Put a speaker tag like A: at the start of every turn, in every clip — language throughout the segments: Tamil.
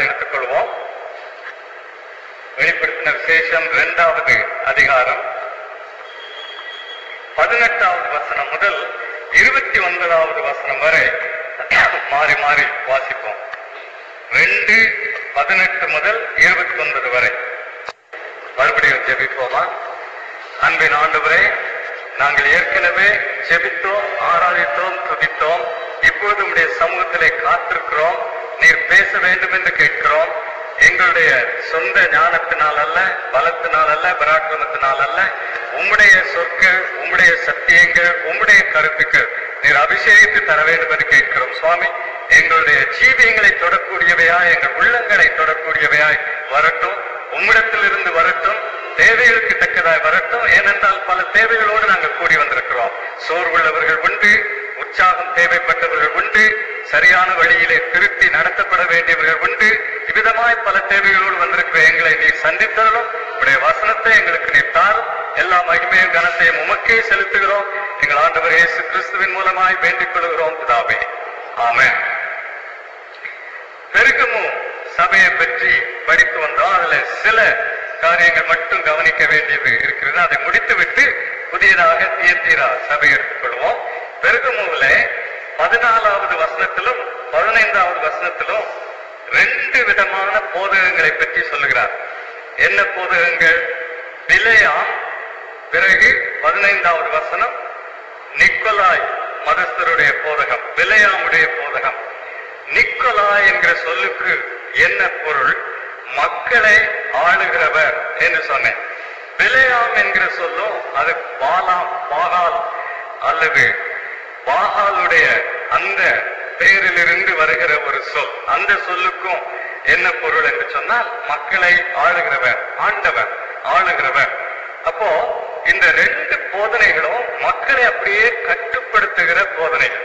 A: அதிகாரத்தை எடுத்துக்கொள்வோம் வெளிப்படுத்தின விசேஷம் இரண்டாவது அதிகாரம் பதினெட்டாவது வசனம் முதல் இருபத்தி ஒன்பதாவது வசனம் வரை மாறி மாறி வாசிப்போம் ரெண்டு பதினெட்டு முதல் இருபத்தி ஒன்பது வரை மறுபடியும் ஜெபிப்போமா அன்பின் ஆண்டவரே நாங்கள் ஏற்கனவே ஜெபித்தோம் ஆராதித்தோம் துதித்தோம் இப்பொழுது உடைய சமூகத்திலே காத்திருக்கிறோம் நீர் பேச வேண்டும் என்று கேட்கிறோம் எங்களுடைய சொந்த ஞானத்தினால் அல்ல பலத்தினால் அல்ல பராக்கிரமத்தினால் அல்ல உம்முடைய சொற்கள் உம்முடைய சத்தியங்கள் உம்முடைய கருத்துக்கள் நீர் அபிஷேகித்து தர வேண்டும் என்று கேட்கிறோம் சுவாமி எங்களுடைய ஜீவியங்களை தொடக்கூடியவையாய் எங்கள் உள்ளங்களை தொடக்கூடியவையாய் வரட்டும் உம்மிடத்திலிருந்து வரட்டும் தேவைகளுக்கு தக்கதாய் வரட்டும் ஏனென்றால் பல தேவைகளோடு நாங்கள் கூடி வந்திருக்கிறோம் சோர்வுள்ளவர்கள் உண்டு உற்சாகம் தேவைப்பட்டவர்கள் உண்டு சரியான வழியிலே திருத்தி நடத்தப்பட வேண்டியவர்கள் உண்டு இவ்விதமாய் பல தேவைகளோடு வந்திருக்கிற எங்களை நீ சந்தித்தரலும் உடைய வசனத்தை எங்களுக்கு நீ தாரும் எல்லா மகிமையும் கனத்தையும் உமக்கே செலுத்துகிறோம் எங்கள் ஆண்டவர் இயேசு கிறிஸ்துவின் மூலமாய் வேண்டிக் கொள்கிறோம் பிதாவே ஆமென் பெருகமு சபையை பற்றி படித்து வந்தோம் அதுல சில காரியங்கள் மட்டும் கவனிக்க வேண்டியது இருக்கிறது அதை முடித்துவிட்டு புதியதாக தியத்தீரா சபை எடுத்துக்கொள்வோம் பெருகமுல பதினாலாவது வசனத்திலும் பதினைந்தாவது வசனத்திலும் ரெண்டு விதமான போதகங்களை பற்றி சொல்லுகிறார் என்ன போதகங்கள் பிழையாம் பிறகு பதினைந்தாவது வசனம் நிக்கோலாய் மதஸ்தருடைய போதகம் பிழையாமுடைய போதகம் நிக்கோலாய் என்கிற சொல்லுக்கு என்ன பொருள் மக்களை ஆளுகிறவர் என்று சொன்னேன் பிழையாம் என்கிற சொல்லும் அது பாலாம் பாகால் அல்லது பாகாலுடைய அந்த பெயரிலிருந்து வருகிற ஒரு சொல் அந்த சொல்லுக்கும் என்ன பொருள் என்று சொன்னால் மக்களை ஆளுகிறவர் ஆண்டவர் ஆளுகிறவர் அப்போ இந்த ரெண்டு போதனைகளும் மக்களை அப்படியே கட்டுப்படுத்துகிற போதனைகள்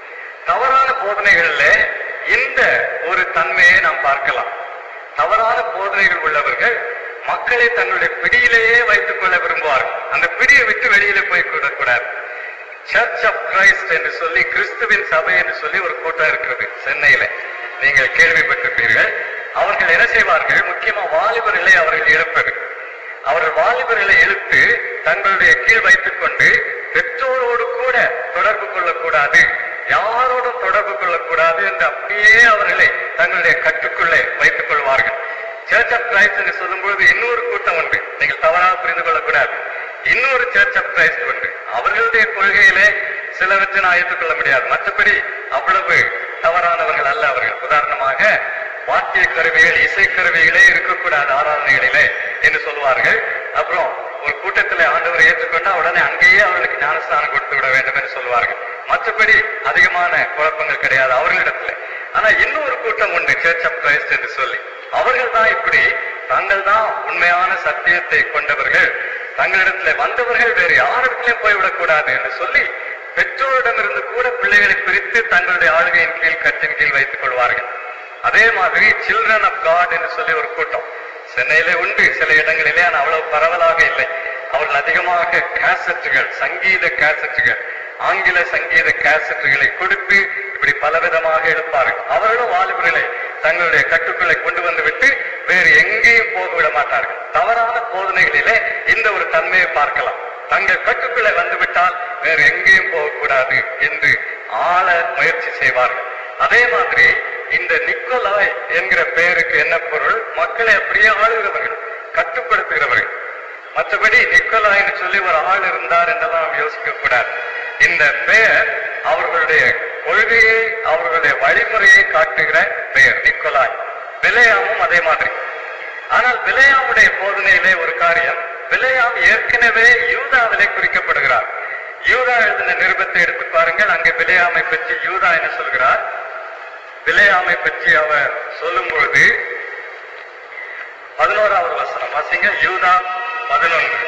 A: தவறான போதனைகள்ல இந்த ஒரு தன்மையை நாம் பார்க்கலாம் தவறான போதனைகள் உள்ளவர்கள் மக்களை தங்களுடைய பிடியிலேயே வைத்துக் கொள்ள விரும்புவார்கள் அந்த பிடியை விட்டு வெளியில போய் கூடக்கூடாது சர்ச் ஆஃப் கிரைஸ்ட் என்று சொல்லி கிறிஸ்துவின் சபை என்று சொல்லி ஒரு கூட்டம் இருக்கிறது சென்னையில நீங்கள் கேள்விப்பட்டிருப்பீர்கள் அவர்கள் என்ன செய்வார்கள் முக்கியமா வாலிபர்களை அவர்கள் இழுப்பது அவர்கள் வாலிபர்களை இழுத்து தங்களுடைய கீழ் வைத்துக் கொண்டு பெற்றோரோடு கூட தொடர்பு கொள்ளக்கூடாது யாரோடும் தொடர்பு கொள்ளக்கூடாது என்று அப்படியே அவர்களை தங்களுடைய கட்டுக்குள்ளே வைத்துக் கொள்வார்கள் சர்ச் ஆஃப் கிரைஸ்ட் என்று சொல்லும்போது இன்னொரு கூட்டம் உண்டு நீங்கள் தவறாக புரிந்து கொள்ளக்கூடாது இன்னொரு சர்ச் ஆஃப் கிரைஸ்ட் உண்டு அவர்களுடைய கொள்கையிலே சிலவற்றை நான் ஏற்றுக்கொள்ள முடியாது மற்றபடி அவ்வளவு தவறானவர்கள் அல்ல அவர்கள் உதாரணமாக வாத்திய கருவிகள் இசை கருவிகளே இருக்கக்கூடாது ஆராதனைகளிலே என்று சொல்லுவார்கள் அப்புறம் ஒரு கூட்டத்தில் ஆண்டவரை ஏற்றுக்கொண்டா உடனே அங்கேயே அவர்களுக்கு ஞானஸ்தானம் கொடுத்து விட வேண்டும் என்று சொல்லுவார்கள் மற்றபடி அதிகமான குழப்பங்கள் கிடையாது அவர்களிடத்துல ஆனா இன்னொரு கூட்டம் உண்டு சர்ச் ஆஃப் கிரைஸ்ட் என்று சொல்லி அவர்கள் தான் இப்படி தாங்கள் தான் உண்மையான சத்தியத்தை கொண்டவர்கள் தங்களிடத்துல வந்தவர்கள் வேறு யாரிடத்திலும் போய்விடக்கூடாது என்று சொல்லி பெற்றோரிடமிருந்து கூட பிள்ளைகளை பிரித்து தங்களுடைய ஆளுகையின் கீழ் கட்டின் கீழ் வைத்துக் கொள்வார்கள் அதே மாதிரி சில்ட்ரன் ஆஃப் காட் என்று சொல்லி ஒரு கூட்டம் சென்னையிலே உண்டு சில இடங்களிலே ஆனால் அவ்வளவு பரவலாக இல்லை அவர்கள் அதிகமாக கேசட்டுகள் சங்கீத கேசட்டுகள் ஆங்கில சங்கீத கேசட்டுகளை கொடுத்து இப்படி பலவிதமாக எடுப்பார்கள் அவர்களும் வாலிபர்களை தங்களுடைய கட்டுக்குள்ளே கொண்டு வந்து விட்டு வேறு எங்கேயும் போக விட மாட்டார்கள் தவறான போதனைகளிலே இந்த ஒரு தன்மையை பார்க்கலாம் தங்கள் கட்டுக்குள்ளே வந்துவிட்டால் வேறு எங்கேயும் போகக்கூடாது என்று ஆள முயற்சி செய்வார்கள் அதே மாதிரி இந்த நிக்கோலாய் என்கிற பெயருக்கு என்ன பொருள் மக்களை அப்படியே ஆளுகிறவர்கள் கட்டுப்படுத்துகிறவர்கள் மற்றபடி நிக்கோலாய்னு சொல்லி ஒரு ஆள் இருந்தார் என்றெல்லாம் நாம் யோசிக்க கூடாது இந்த பெயர் அவர்களுடைய கொள்கையை அவர்களுடைய வழிமுறையை காட்டுகிற பெயர் நிக்கோலாய் பிலேயாமும் அதே மாதிரி ஆனால் பிலேயாமுடைய போதனையிலே ஒரு காரியம் பிலேயாம் ஏற்கனவே யூதாவிலே குறிக்கப்படுகிறார் யூதா எழுதின நிருபத்தை எடுத்து பாருங்கள் அங்கே பிலேயாமை பற்றி யூதா என்ன சொல்கிறார் பிலேயாமை பற்றி அவர் சொல்லும் பொழுது பதினோராவது வசனம் வாசிங்க யூதா பதினொன்று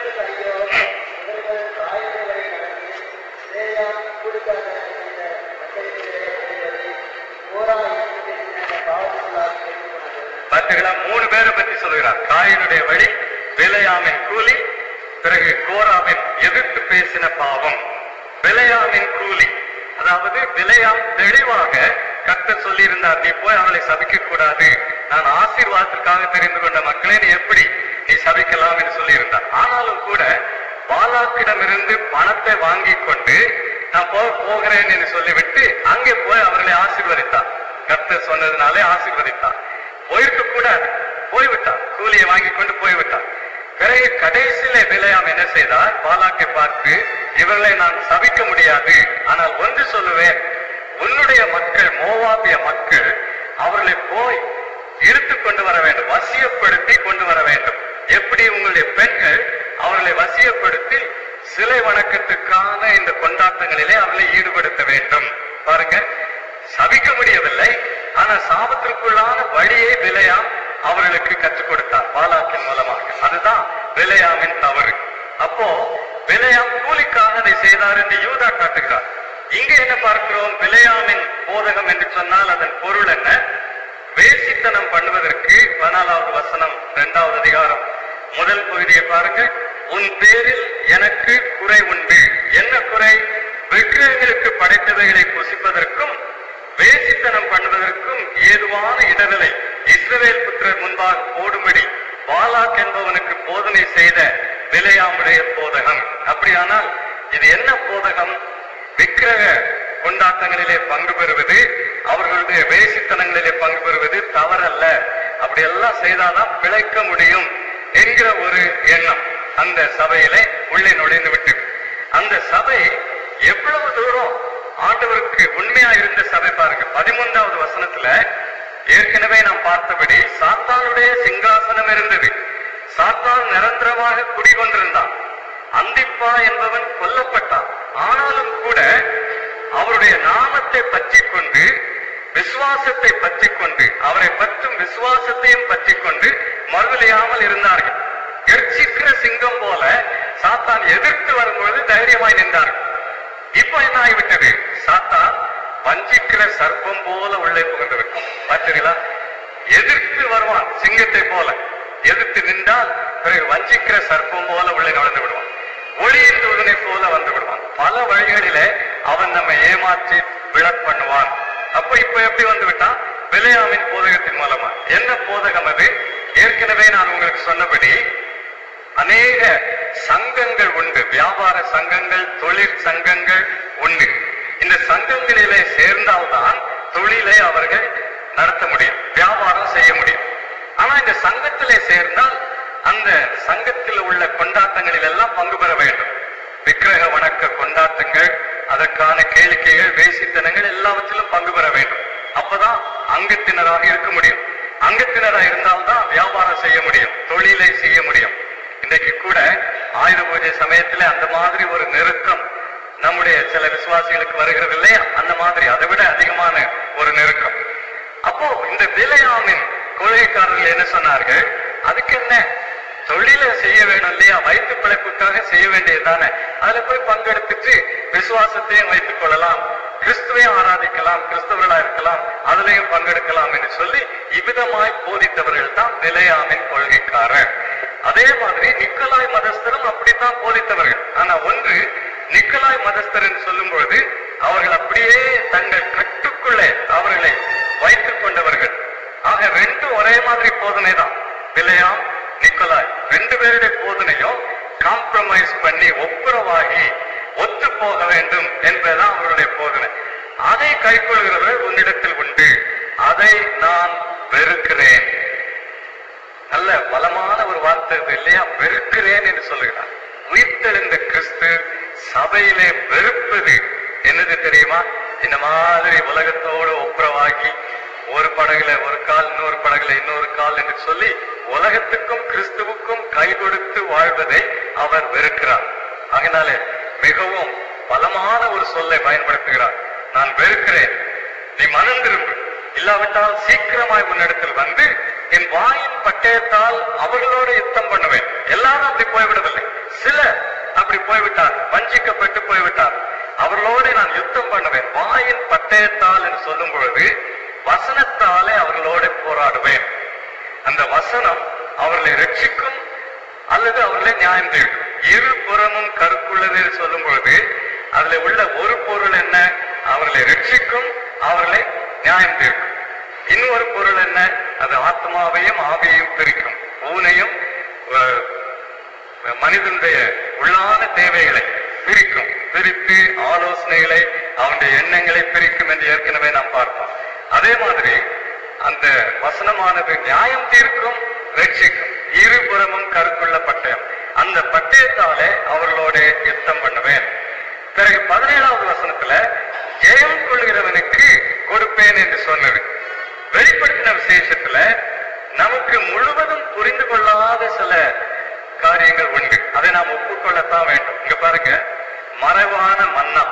A: பார்த்தீங்களா மூணு பேரை பற்றி சொல்கிறார் காயினுடைய வழி பிழையாமின் கூலி பிறகு கோராவின் எதிர்த்து பேசின பாவம் பிழையாமின் கூலி அதாவது பிழையாம் தெளிவாக கத்த சொல்லியிருந்தார் நீ போய் அவளை சபிக்க கூடாது நான் ஆசீர்வாதத்திற்காக தெரிந்து கொண்ட மக்களே நீ எப்படி நீ சபிக்கலாம் என்று சொல்லியிருந்தார் ஆனாலும் கூட பாலாக்கிடமிருந்து பணத்தை வாங்கி கொண்டு நான் போ போகிறேன் என்று சொல்லிவிட்டு அங்கே போய் அவர்களை ஆசீர்வதித்தார் கர்த்தர் சொன்னதுனாலே ஆசீர்வதித்தார் போயிருக்க கூடாது போய்விட்டார் கூலியை வாங்கி கொண்டு போய்விட்டார் பிறகு கடைசியில விலையாம் என்ன செய்தார் பாலாக்கை பார்த்து இவர்களை நான் சபிக்க முடியாது ஆனால் ஒன்று சொல்லுவேன் உன்னுடைய மக்கள் மோவாபிய மக்கள் அவர்களை போய் இழுத்து கொண்டு வர வேண்டும் வசியப்படுத்தி கொண்டு வர வேண்டும் எப்படி உங்களுடைய பெண்கள் அவர்களை வசியப்படுத்தி சிலை வணக்கத்துக்கான இந்த கொண்டாட்டங்களிலே அவர்களை ஈடுபடுத்த வேண்டும் பாருங்க சபிக்க முடியவில்லை ஆனா சாபத்திற்குள்ளான வழியை விலையாம் அவர்களுக்கு கற்றுக் கொடுத்தார் பாலாக்கின் மூலமாக அதுதான் விலையாமின் தவறு அப்போ விலையாம் கூலிக்காக அதை செய்தார் என்று யூதா காட்டுகிறார் இங்க என்ன பார்க்கிறோம் விலையாமின் போதகம் என்று சொன்னால் அதன் பொருள் என்ன வேசித்தனம் பண்ணுவதற்கு பதினாலாவது வசனம் இரண்டாவது அதிகாரம் முதல் பகுதியை பாருங்க உன் பேரில் எனக்கு குறை உண்டு என்ன குறை விக்கிரகங்களுக்கு படைத்தவைகளை புசிப்பதற்கும் வேசித்தனம் பண்ணுவதற்கும் ஏதுவான இடரலை இஸ்ரவேல் புத்திரர் முன்பாக போடும்படி பாலாக் என்பவனுக்கு போதனை செய்த விலையாமுடைய போதகம் அப்படியானால் இது என்ன போதகம் விக்கிரக கொண்டாட்டங்களிலே பங்கு பெறுவது அவர்களுடைய வேசித்தனங்களிலே பங்கு பெறுவது தவறல்ல அப்படியெல்லாம் செய்தாதான் பிழைக்க முடியும் என்கிற ஒரு எண்ணம் அந்த சபையிலே உள்ளே நுழைந்து விட்டது அந்த சபை எவ்வளவு தூரம் ஆண்டவருக்கு உண்மையா இருந்த சபை பாருங்க பதிமூன்றாவது வசனத்துல ஏற்கனவே நாம் பார்த்தபடி சாத்தானுடைய சிங்காசனம் இருந்தது சாத்தான் நிரந்தரமாக குடிகொண்டிருந்தான் அந்திப்பா என்பவன் கொல்லப்பட்டான் ஆனாலும் கூட அவருடைய நாமத்தை பற்றி கொண்டு விசுவாசத்தை பற்றி கொண்டு அவரை பற்றும் விசுவாசத்தையும் பற்றி கொண்டு மறுதலையாமல் இருந்தார்கள் கர்ச்சிக்கிற சிங்கம் போல சாத்தான் எதிர்த்து வரும்பொழுது தைரியமாய் நின்றார்கள் இப்போ என்ன ஆகிவிட்டது சாத்தான் வஞ்சிக்கிற சர்ப்பம் போல உள்ளே புகுந்து விட்டான் பார்த்தீங்களா எதிர்த்து வருவான் சிங்கத்தை போல எதிர்த்து நின்றால் பிறகு வஞ்சிக்கிற சர்ப்பம் போல உள்ளே நுழைந்து விடுவான் ஒளியின் தூதனை போல வந்து விடுவான் பல வழிகளிலே அவன் நம்மை ஏமாற்றி விழப் பண்ணுவான் அப்ப இப்ப எப்படி வந்து விட்டான் விலையாமின் போதகத்தின் மூலமா என்ன போதகம் அது ஏற்கனவே நான் உங்களுக்கு சொன்னபடி அநேக சங்கங்கள் உண்டு வியாபார சங்கங்கள் தொழிற் சங்கங்கள் உண்டு இந்த சங்கங்களிலே சேர்ந்தால்தான் தொழிலை அவர்கள் நடத்த முடியும் வியாபாரம் செய்ய முடியும் ஆனா இந்த சங்கத்திலே சேர்ந்தால் அந்த சங்கத்தில் உள்ள கொண்டாட்டங்களில் எல்லாம் பங்கு பெற வேண்டும் விக்கிரக வணக்க கொண்டாட்டங்கள் அதற்கான கேளிக்கைகள் வேசித்தனங்கள் எல்லாவற்றிலும் பங்கு பெற வேண்டும் அப்பதான் அங்கத்தினராக இருக்க முடியும் அங்கத்தினராக இருந்தால்தான் வியாபாரம் செய்ய முடியும் தொழிலை செய்ய முடியும் இன்றைக்கு கூட ஆயுத பூஜை சமயத்துல அந்த மாதிரி ஒரு நெருக்கம் நம்முடைய சில விசுவாசிகளுக்கு வருகிறது இல்லையா அந்த மாதிரி அதை விட அதிகமான ஒரு நெருக்கம் அப்போ இந்த விலையாமின் கொள்கைக்காரர்கள் என்ன சொன்னார்கள் அதுக்கு என்ன தொழிலை செய்ய வேணும் இல்லையா வயிற்று பிழைப்புக்காக செய்ய வேண்டியதுதானே அதுல போய் பங்கெடுத்துட்டு விசுவாசத்தையும் வைத்துக் கொள்ளலாம் கிறிஸ்துவையும் ஆராதிக்கலாம் கிறிஸ்தவர்களா இருக்கலாம் அதுலயும் பங்கெடுக்கலாம் என்று சொல்லி இவ்விதமாய் போதித்தவர்கள் தான் விலையாமின் கொள்கைக்காரர் அதே மாதிரி நிக்கலாய் மதஸ்தரும் அப்படித்தான் போதித்தவர்கள் ஆனா ஒன்று நிக்கலாய் மதஸ்தர் என்று சொல்லும் பொழுது அவர்கள் அப்படியே தங்கள் கட்டுக்குள்ளே அவர்களை வைத்துக் கொண்டவர்கள் ஆக ரெண்டும் ஒரே மாதிரி போதனை தான் விலையாம் நிக்கலாய் ரெண்டு பேருடைய போதனையும் காம்ப்ரமைஸ் பண்ணி ஒப்புரவாகி ஒத்து போக வேண்டும் என்பதுதான் அவருடைய போதனை அதை கைக்கொள்கிறவர் உன்னிடத்தில் உண்டு அதை நான் வெறுக்கிறேன் நல்ல பலமான ஒரு வார்த்தை இது இல்லையா வெறுக்கிறேன் என்று சொல்லுகிறார் உயிர்த்தெழுந்த கிறிஸ்து சபையிலே வெறுப்பது என்னது தெரியுமா இந்த மாதிரி உலகத்தோடு ஒப்புரவாகி ஒரு படகுல ஒரு கால் இன்னொரு படகுல இன்னொரு கால் என்று சொல்லி உலகத்துக்கும் கிறிஸ்துவுக்கும் கை கொடுத்து வாழ்வதை அவர் வெறுக்கிறார் அதனாலே மிகவும் பலமான ஒரு சொல்லை பயன்படுத்துகிறார் நான் வெறுக்கிறேன் நீ மனம் திரும்பு இல்லாவிட்டால் சீக்கிரமாய் உன்னிடத்தில் வந்து என் வாயின் பட்டயத்தால் அவர்களோடு யுத்தம் பண்ணுவேன் எல்லாரும் அப்படி போய்விடவில்லை சிலர் அப்படி போய்விட்டார் வஞ்சிக்கப்பட்டு போய்விட்டார் அவர்களோடு நான் யுத்தம் பண்ணுவேன் வாயின் பட்டயத்தால் என்று சொல்லும் பொழுது வசனத்தாலே அவர்களோடு போராடுவேன் அந்த வசனம் அவர்களை ரட்சிக்கும் அல்லது அவர்களை நியாயம் தீர்க்கும் இரு புறமும் கருக்குள்ளது என்று சொல்லும் பொழுது அதுல உள்ள ஒரு பொருள் என்ன அவர்களை ரட்சிக்கும் அவர்களை நியாயம் தீர்க்கும் இன்னொரு பொருள் என்ன அது ஆத்மாவையும் ஆவியையும் பிரிக்கும் ஊனையும் அஹ், மனிதனுடைய உள்ளான தேவைகளை பிரிக்கும் பிரித்து ஆலோசனைகளை அவனுடைய எண்ணங்களை பிரிக்கும் என்று ஏற்கனவே நாம் பார்த்தோம் அதே மாதிரி அந்த வசனமானது நியாயம் தீர்க்கும் ரட்சிக்கும் இருபுறமும் கருக்குள்ள பட்டயம் அந்த பட்டயத்தாலே அவர்களோட யுத்தம் பண்ணுவேன் பிறகு பதினேழாவது வசனத்துல ஜெயம் கொள்கிறவனுக்கு கொடுப்பேன் என்று சொன்னது வெளிப்படுத்தின விசேஷத்துல நமக்கு முழுவதும் புரிந்து கொள்ளாத சில காரியங்கள் உண்டு அதை நாம் ஒப்புக்கொள்ளத்தான் வேண்டும் இங்க பாருங்க மறைவான மன்னா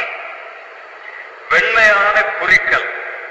A: வெண்மையான குறிக்கல்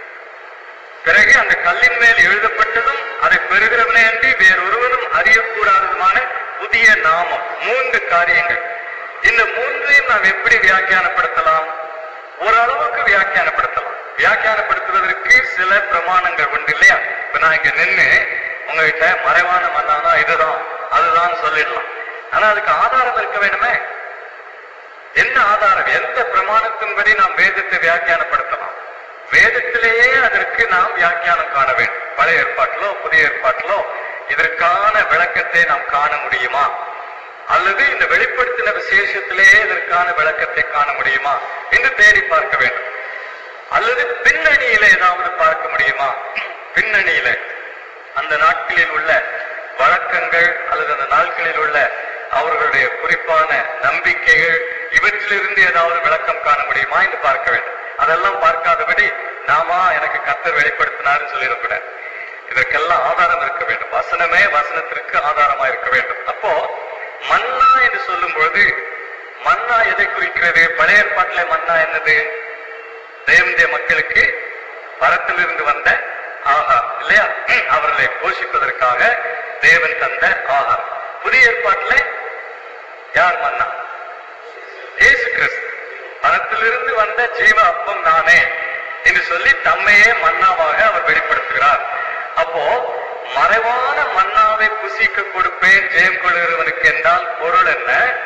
A: பிறகு அந்த கல்லின் மேல் எழுதப்பட்டதும் அதை பெறுகிறவனே அன்றி வேறொருவனும் அறியக்கூடாததுமான புதிய நாமம் மூன்று காரியங்கள் இந்த மூன்றையும் நாம் எப்படி வியாக்கியானப்படுத்தலாம் ஓரளவுக்கு வியாக்கியானப்படுத்தலாம் வியாக்கியானப்படுத்துவதற்கு சில பிரமாணங்கள் உண்டு இல்லையா இப்ப நான் இங்க நின்னு உங்ககிட்ட மறைவான மன்னானா இதுதான் அதுதான் சொல்லிடலாம் ஆனா அதுக்கு ஆதாரம் இருக்க வேணுமே என்ன ஆதாரம் எந்த பிரமாணத்தின்படி நாம் வேதத்தை வியாக்கியானப்படுத்தலாம் வேதத்திலேயே அதற்கு நாம் வியாக்கியானம் காண வேண்டும் பழைய ஏற்பாட்டிலோ புதிய ஏற்பாட்டிலோ இதற்கான விளக்கத்தை நாம் காண முடியுமா அல்லது இந்த வெளிப்படுத்தின விசேஷத்திலேயே இதற்கான விளக்கத்தை காண முடியுமா என்று தேடி பார்க்க வேண்டும் அல்லது பின்னணியில ஏதாவது பார்க்க முடியுமா பின்னணியில அந்த நாட்களில் உள்ள வழக்கங்கள் அல்லது அந்த நாட்களில் உள்ள அவர்களுடைய குறிப்பான நம்பிக்கைகள் இவற்றிலிருந்து ஏதாவது விளக்கம் காண முடியுமா என்று பார்க்க வேண்டும் அதெல்லாம் பார்க்காதபடி நாமா எனக்கு கத்தர் வெளிப்படுத்தினார்னு சொல்லிடக்கூடாது இதற்கெல்லாம் ஆதாரம் இருக்க வேண்டும் வசனமே வசனத்திற்கு ஆதாரமா இருக்க வேண்டும் அப்போ மன்னா என்று சொல்லும் பொழுது மன்னா எதை குறிக்கிறது பழைய ஏற்பாட்டிலே மன்னா என்னது தேவனுடைய மக்களுக்கு பரத்திலிருந்து வந்த ஆகார் இல்லையா அவர்களை போஷிப்பதற்காக தேவன் தந்த ஆகார் புதிய ஏற்பாட்டில் யார் மன்னா இயேசு கிறிஸ்து பரத்திலிருந்து வந்த ஜீவ அப்பம் நானே என்று சொல்லி தம்மையே மன்னாவாக அவர் வெளிப்படுத்துகிறார் அப்போ மறைவான மன்னாவை புசிக்க கொடுப்பேன் ஜெயம் கொள்கிறவனுக்கு என்றால் பொருள் என்ன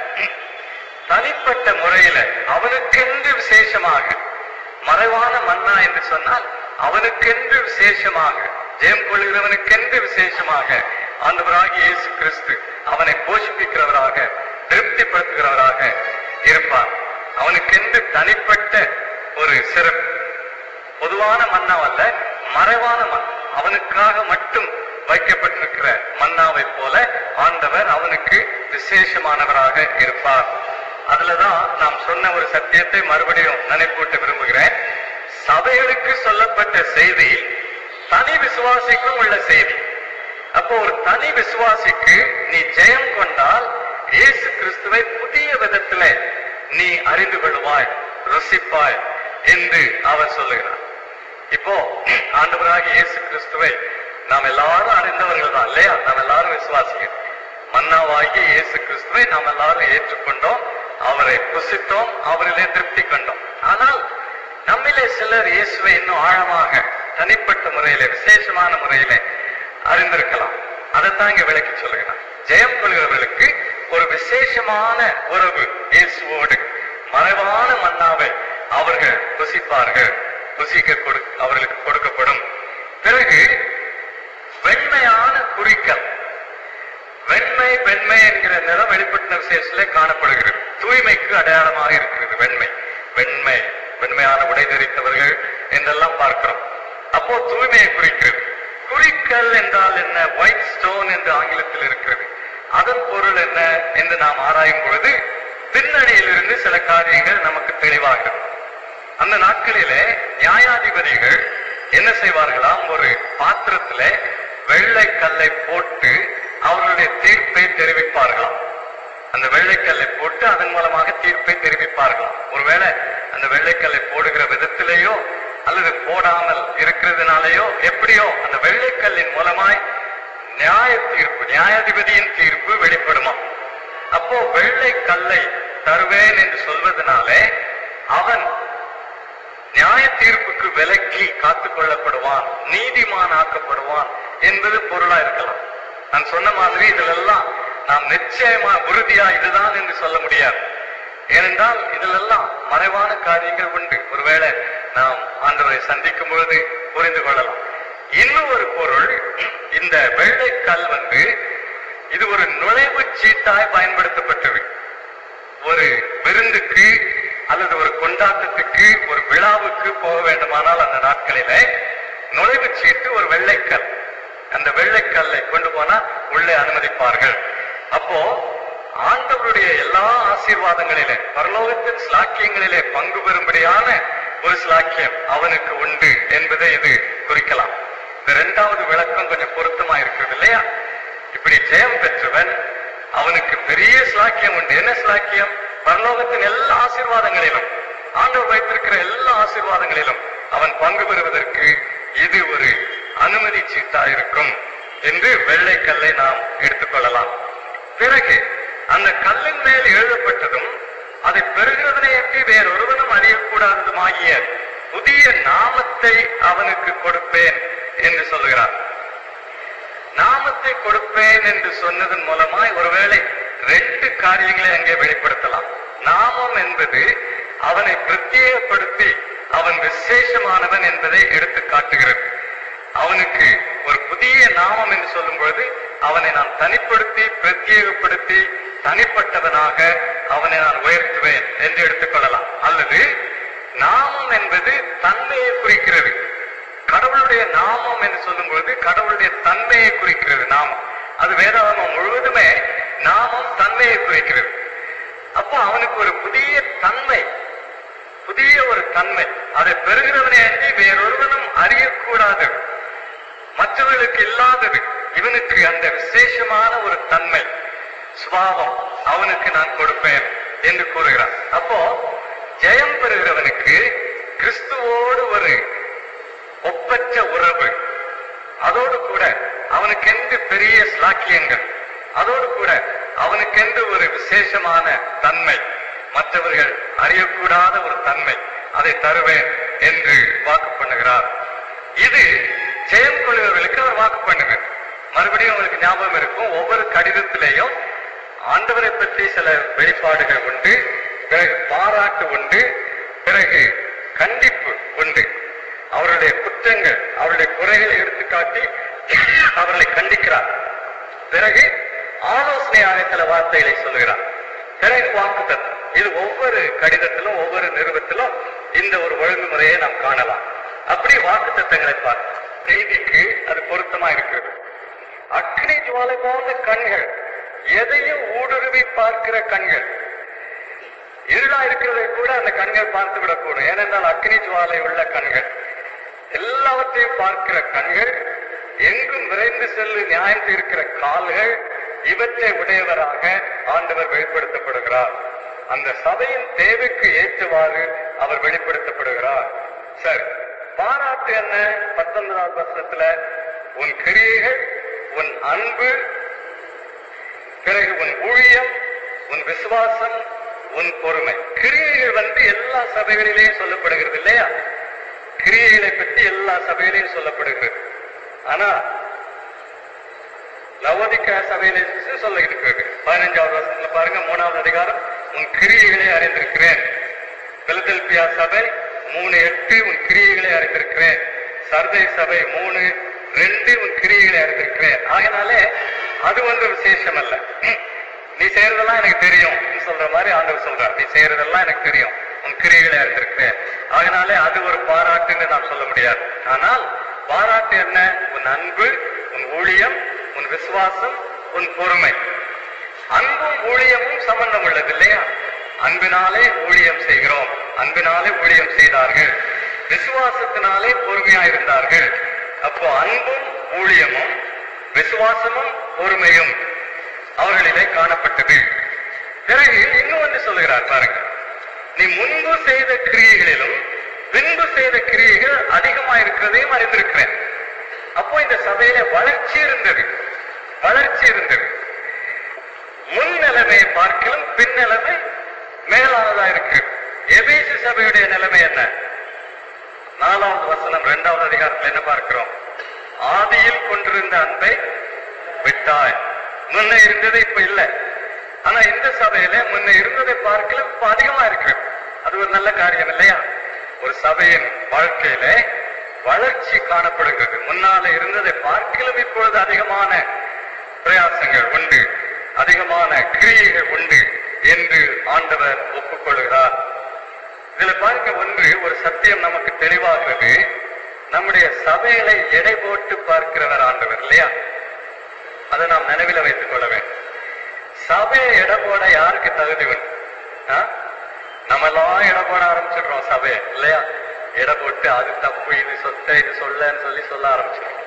A: தனிப்பட்ட முறையில அவனுக்கென்று விசேஷமாக மறைவான மன்னா என்று சொன்னால் அவனுக்கென்று விசேஷமாக ஜெயம் கொள்கிறவனுக்கென்று விசேஷமாக ஆண்டவராகிய இயேசு கிறிஸ்து அவனை போஷிப்பிக்கிறவராக திருப்திப்படுத்துகிறவராக இருப்பார் அவனுக்கென்று தனிப்பட்ட ஒரு சிறப்பு பொதுவான மன்னாவல்ல மறைவான மண் அவனுக்காக மட்டும் வைக்கப்பட்டிருக்கிற மன்னாவை போல ஆண்டவர் அவனுக்கு விசேஷமானவராக இருப்பார் அதுலதான் நாம் சொன்ன ஒரு சத்தியத்தை மறுபடியும் நினைப்பூட்ட விரும்புகிறேன் சபைகளுக்கு சொல்லப்பட்ட செய்தி தனி விசுவாசிக்கும் உள்ள செய்தி அப்போ ஒரு தனி விசுவாசிக்கு நீ ஜெயம் கொண்டால் இயேசு கிறிஸ்துவை புதிய விதத்துல நீ அறிந்து கொள்வாய் ருசிப்பாய் என்று அவர் சொல்லுகிறார் இப்போ ஆண்டவராகிய இயேசு கிறிஸ்துவை நாம் எல்லாரும் அறிந்தவர்கள் தான் இல்லையா நாம் எல்லாரும் விசுவாசிகள் மன்னாவாகிய இயேசு கிறிஸ்துவை நாம் எல்லாரும் ஏற்றுக்கொண்டோம் அவரை புசித்தோம் அவரிலே திருப்தி கண்டோம் ஆனால் நம்மிலே சிலர் இயேசுவை இன்னும் ஆழமாக தனிப்பட்ட முறையிலே விசேஷமான முறையிலே அறிந்திருக்கலாம் அதைத்தான் இங்க விளக்கி சொல்லுகிறார் ஜெயம் கொள்கிறவர்களுக்கு ஒரு விசேஷமான உறவு இயேசுவோடு மறைவான மன்னாவை அவர்கள் புசிப்பார்கள் புசிக்க கொடு அவர்களுக்கு கொடுக்கப்படும் பிறகு வெண்மையான குறிக்கல் வெண்மை வெண்மை என்கிற நிறம் வெளிப்பட்ட விசேஷத்திலே காணப்படுகிறது தூய்மைக்கு அடையாளமாக இருக்கிறது வெண்மை வெண்மை வெண்மையான உடை தரித்தவர்கள் என்றெல்லாம் பார்க்கிறோம் அப்போ தூய்மையை குறிக்கிறது குறிக்கல் என்றால் என்ன ஒயிட் ஸ்டோன் என்று ஆங்கிலத்தில் இருக்கிறது அதன் பொருள் என்ன என்று நாம் ஆராயும் பொழுது பின்னணியிலிருந்து சில காரியங்கள் நமக்கு தெளிவாகிறது அந்த நாட்களிலே நியாயாதிபதிகள் என்ன செய்வார்களாம் ஒரு பாத்திரத்துல வெள்ளை கல்லை போட்டு அவர்களுடைய தீர்ப்பை தெரிவிப்பார்களாம் அந்த வெள்ளைக்கல்லை போட்டு அதன் மூலமாக தீர்ப்பை தெரிவிப்பார்களாம் ஒருவேளை அந்த வெள்ளைக்கல்லை போடுகிற விதத்திலேயோ அல்லது போடாமல் இருக்கிறதுனாலயோ எப்படியோ அந்த வெள்ளைக்கல்லின் மூலமாய் நியாய தீர்ப்பு நியாயாதிபதியின் தீர்ப்பு வெளிப்படுமா அப்போ வெள்ளை கல்லை தருவேன் என்று சொல்வதனாலே அவன் நியாய தீர்ப்புக்கு விலக்கி காத்துக் கொள்ளப்படுவான் நீதிமான் ஆக்கப்படுவான் என்பது பொருளா இருக்கலாம் நான் சொன்ன மாதிரி இதிலெல்லாம் நாம் நிச்சயமா உறுதியா இதுதான் என்று சொல்ல முடியாது ஏனென்றால் இதிலெல்லாம் மறைவான காரியங்கள் உண்டு ஒருவேளை நாம் ஆண்டவரை சந்திக்கும் பொழுது புரிந்து கொள்ளலாம் இன்னும் ஒரு பொருள் இந்த வெள்ளைக்கல் வந்து இது ஒரு நுழைவு சீட்டாய் பயன்படுத்தப்பட்டது ஒரு விருந்துக்கு அல்லது ஒரு கொண்டாட்டத்துக்கு ஒரு விழாவுக்கு போக வேண்டுமானால் அந்த நாட்களில நுழைவு சீட்டு ஒரு வெள்ளைக்கல் அந்த வெள்ளைக்கல்லை கொண்டு போனா உள்ளே அனுமதிப்பார்கள் அப்போ ஆண்டவருடைய எல்லா ஆசீர்வாதங்களிலே பரலோகத்தின் ஸ்லாக்கியங்களிலே பங்கு பெறும்படியான ஒரு ஸ்லாக்கியம் அவனுக்கு உண்டு என்பதை இது குறிக்கலாம் இந்த இரண்டாவது விளக்கம் கொஞ்சம் பொருத்தமா இருக்கிறது இல்லையா இப்படி ஜெயம் பெற்றவன் அவனுக்கு பெரிய ஸ்லாக்கியம் உண்டு என்ன ஸ்லாக்கியம் பரலோகத்தின் எல்லா ஆசீர்வாதங்களிலும் ஆண்டவர் வைத்திருக்கிற எல்லா ஆசீர்வாதங்களிலும் அவன் பங்கு பெறுவதற்கு இது ஒரு அனுமதி சீட்டா இருக்கும் என்று வெள்ளை கல்லை நாம் எடுத்துக்கொள்ளலாம் பிறகு அந்த கல்லின் மேல் எழுதப்பட்டதும் அதை பெறுகிறதனையன்றி வேறொருவனும் அறியக்கூடாததுமாகிய புதிய நாமத்தை அவனுக்கு கொடுப்பேன் என்று சொல்லுகிறார் நாமத்தை கொடுப்பேன் என்று சொன்னதன் மூலமாய் ஒருவேளை ரெண்டு காரியங்களை அங்கே வெளிப்படுத்தலாம் நாமம் என்பது அவனை பிரத்யேகப்படுத்தி அவன் விசேஷமானவன் என்பதை எடுத்து காட்டுகிறது அவனுக்கு ஒரு புதிய நாமம் என்று சொல்லும் பொழுது அவனை நான் தனிப்படுத்தி பிரத்யேகப்படுத்தி தனிப்பட்டவனாக அவனை நான் உயர்த்துவேன் என்று எடுத்துக்கொள்ளலாம் அல்லது நாமம் என்பது தன்மையை குறிக்கிறது கடவுளுடைய நாமம் என்று சொல்லும் பொழுது கடவுளுடைய தன்மையை குறிக்கிறது நாமம் அது வேதாகமம் முழுவதுமே நாமம் தன்மையை குறிக்கிறது அப்போ அவனுக்கு ஒரு புதிய தன்மை புதிய ஒரு தன்மை அதை பெறுகிறவனே அன்றி வேறொருவனும் அறியக்கூடாது மற்றவர்களுக்கு இல்லாதது இவனுக்கு அந்த விசேஷமான ஒரு தன்மை சுபாவம் அவனுக்கு நான் கொடுப்பேன் என்று கூறுகிறான் அப்போ ஜெயம் பெறுகிறவனுக்கு கிறிஸ்துவோடு ஒரு ஒப்பற்ற உறவு அதோடு கூட அவனுக்கென்று பெரிய ஸ்லாக்கியங்கள் அதோடு கூட அவனுக்கென்று ஒரு விசேஷமான தன்மை மற்றவர்கள் அறியக்கூடாத ஒரு தன்மை அதை தருவேன் என்று வாக்கு பண்ணுகிறார் இது ஜெயம் கொள்கிறவர்களுக்கு அவர் வாக்கு பண்ணுகிறார் மறுபடியும் உங்களுக்கு ஞாபகம் இருக்கும் ஒவ்வொரு கடிதத்திலேயும் ஆண்டவரை பற்றி சில வெளிப்பாடுகள் உண்டு பிறகு பாராட்டு உண்டு பிறகு கண்டிப்பு உண்டு அவருடைய குற்றங்கள் அவருடைய குறைகளை எடுத்துக்காட்டி அவர்களை கண்டிக்கிறார் பிறகு ஆலோசனையாக சில வார்த்தைகளை சொல்லுகிறார் பிறகு வாக்குத்தத்தம் இது ஒவ்வொரு கடிதத்திலும் ஒவ்வொரு நிறுவத்திலும் இந்த ஒரு ஒழுங்குமுறையை நாம் காணலாம் அப்படி வாக்குத்தத்தங்களை பார்த்து செய்திக்கு அது பொருத்தமா இருக்கிறது அக்னி ஜுவாலை போன்ற கண்கள் எதையும் ஊடுருவி பார்க்கிற கண்கள் இருளா இருக்கிறதை கூட அந்த கண்கள் பார்த்து விடக்கூடும் ஏனென்றால் அக்னி ஜுவாலை உள்ள கண்கள் எல்லாவற்றையும் பார்க்கிற கண்கள் எங்கும் விரைந்து செல்லு நியாயம் தீர்க்கிற கால்கள் இவற்றை உடையவராக ஆண்டவர் வெளிப்படுத்தப்படுகிறார் அந்த சபையின் தேவைக்கு ஏற்றவாறு அவர் வெளிப்படுத்தப்படுகிறார் சரி பாராட்டு என்ன பத்தொன்பதாவது வருஷத்துல உன் கிரியைகள் உன் அன்பு பிறகு உன் ஊழியம் உன் விசுவாசம் உன் பொறுமை கிரியைகள் வந்து எல்லா சபைகளிலேயும் சொல்லப்படுகிறது இல்லையா கிரியைகளை பற்றி எல்லா சபையிலையும் சொல்லப்படுகிறது ஆனா லவோதிக்க சபையில சொல்ல இருக்கிறது பதினஞ்சாவது வருஷத்துல பாருங்க மூணாவது அதிகாரம் உன் கிரியைகளை அறிந்திருக்கிறேன் பிலதெல்பியா சபை மூணு எட்டு உன் கிரியைகளை அறிந்திருக்கிறேன் சர்தை சபை மூணு ரெண்டு உன் கிரியைகளை அறிந்திருக்கிறேன் ஆகினாலே அது வந்து விசேஷம் அல்ல நீ செய்யறதெல்லாம் எனக்கு தெரியும் நீ சொல்ற மாதிரி ஆண்டவர் சொல்றார் நீ செய்யறதெல்லாம் எனக்கு தெரியும் உன் கிரியைகளை அறிந்திருக்கிறேன் ஆகினாலே அது ஒரு பாராட்டுன்னு நாம் சொல்ல முடியாது ஆனால் பாராட்டு என்ன உன் அன்பு உன் ஊழியம் உன் விசுவாசம் உன் பொறுமை அன்பும் ஊழியமும் சம்பந்தம் உள்ளது இல்லையா அன்பினாலே ஊழியம் செய்கிறோம் அன்பினாலே ஊழியம் செய்தார்கள் விசுவாசத்தினாலே பொறுமையா இருந்தார்கள் அப்போ அன்பும் ஊழியமும் விசுவாசமும் பொறுமையும் அவர்களிலே காணப்பட்டது பிறகு இன்னும் ஒன்று சொல்லுகிறார் பாருங்க நீ முன்பு செய்த கிரியைகளிலும் பின்பு செய்த கிரியைகள் அதிகமா இருக்கிறதையும் அறிந்திருக்கிறேன் அப்போ இந்த சபையில வளர்ச்சி இருந்தது வளர்ச்சி இருந்தது முன் நிலைமையை பார்க்கலும் பின் நிலைமை மேலானதா இருக்கு எபேசு சபையுடைய நிலைமை என்ன நாலாவது வசனம் இரண்டாவது அதிகாரத்தில் என்ன பார்க்கிறோம் ஆதியில் கொண்டிருந்த அன்பை விட்டாய் முன்ன இருந்தது இப்ப இல்ல ஆனா இந்த சபையில முன்ன இருந்ததை பார்க்கல இப்ப அதிகமா இருக்கு அது ஒரு நல்ல காரியம் இல்லையா ஒரு சபையின் வாழ்க்கையில வளர்ச்சி காணப்படுகிறது முன்னால இருந்ததை பார்க்கிலும் இப்பொழுது அதிகமான பிரயாசங்கள் உண்டு அதிகமான கிரியைகள் உண்டு என்று ஆண்டவர் ஒப்புக்கொள்கிறார் இதுல பாருங்க ஒன்று ஒரு சத்தியம் நமக்கு தெளிவாகிறது நம்முடைய சபைகளை எடை போட்டு பார்க்கிறவர் ஆண்டவர் இல்லையா அதை நாம் நினைவில் வைத்துக் கொள்ள வேண்டும் சபையை எடை போட யாருக்கு தகுதி உண்டு ஆ? நம்மெல்லாம் எடை போட ஆரம்பிச்சிடுறோம் சபையை இல்லையா எடை போட்டு அது தப்பு இது சொத்த இது சொல்லன்னு சொல்லி சொல்ல ஆரம்பிச்சிடுறோம்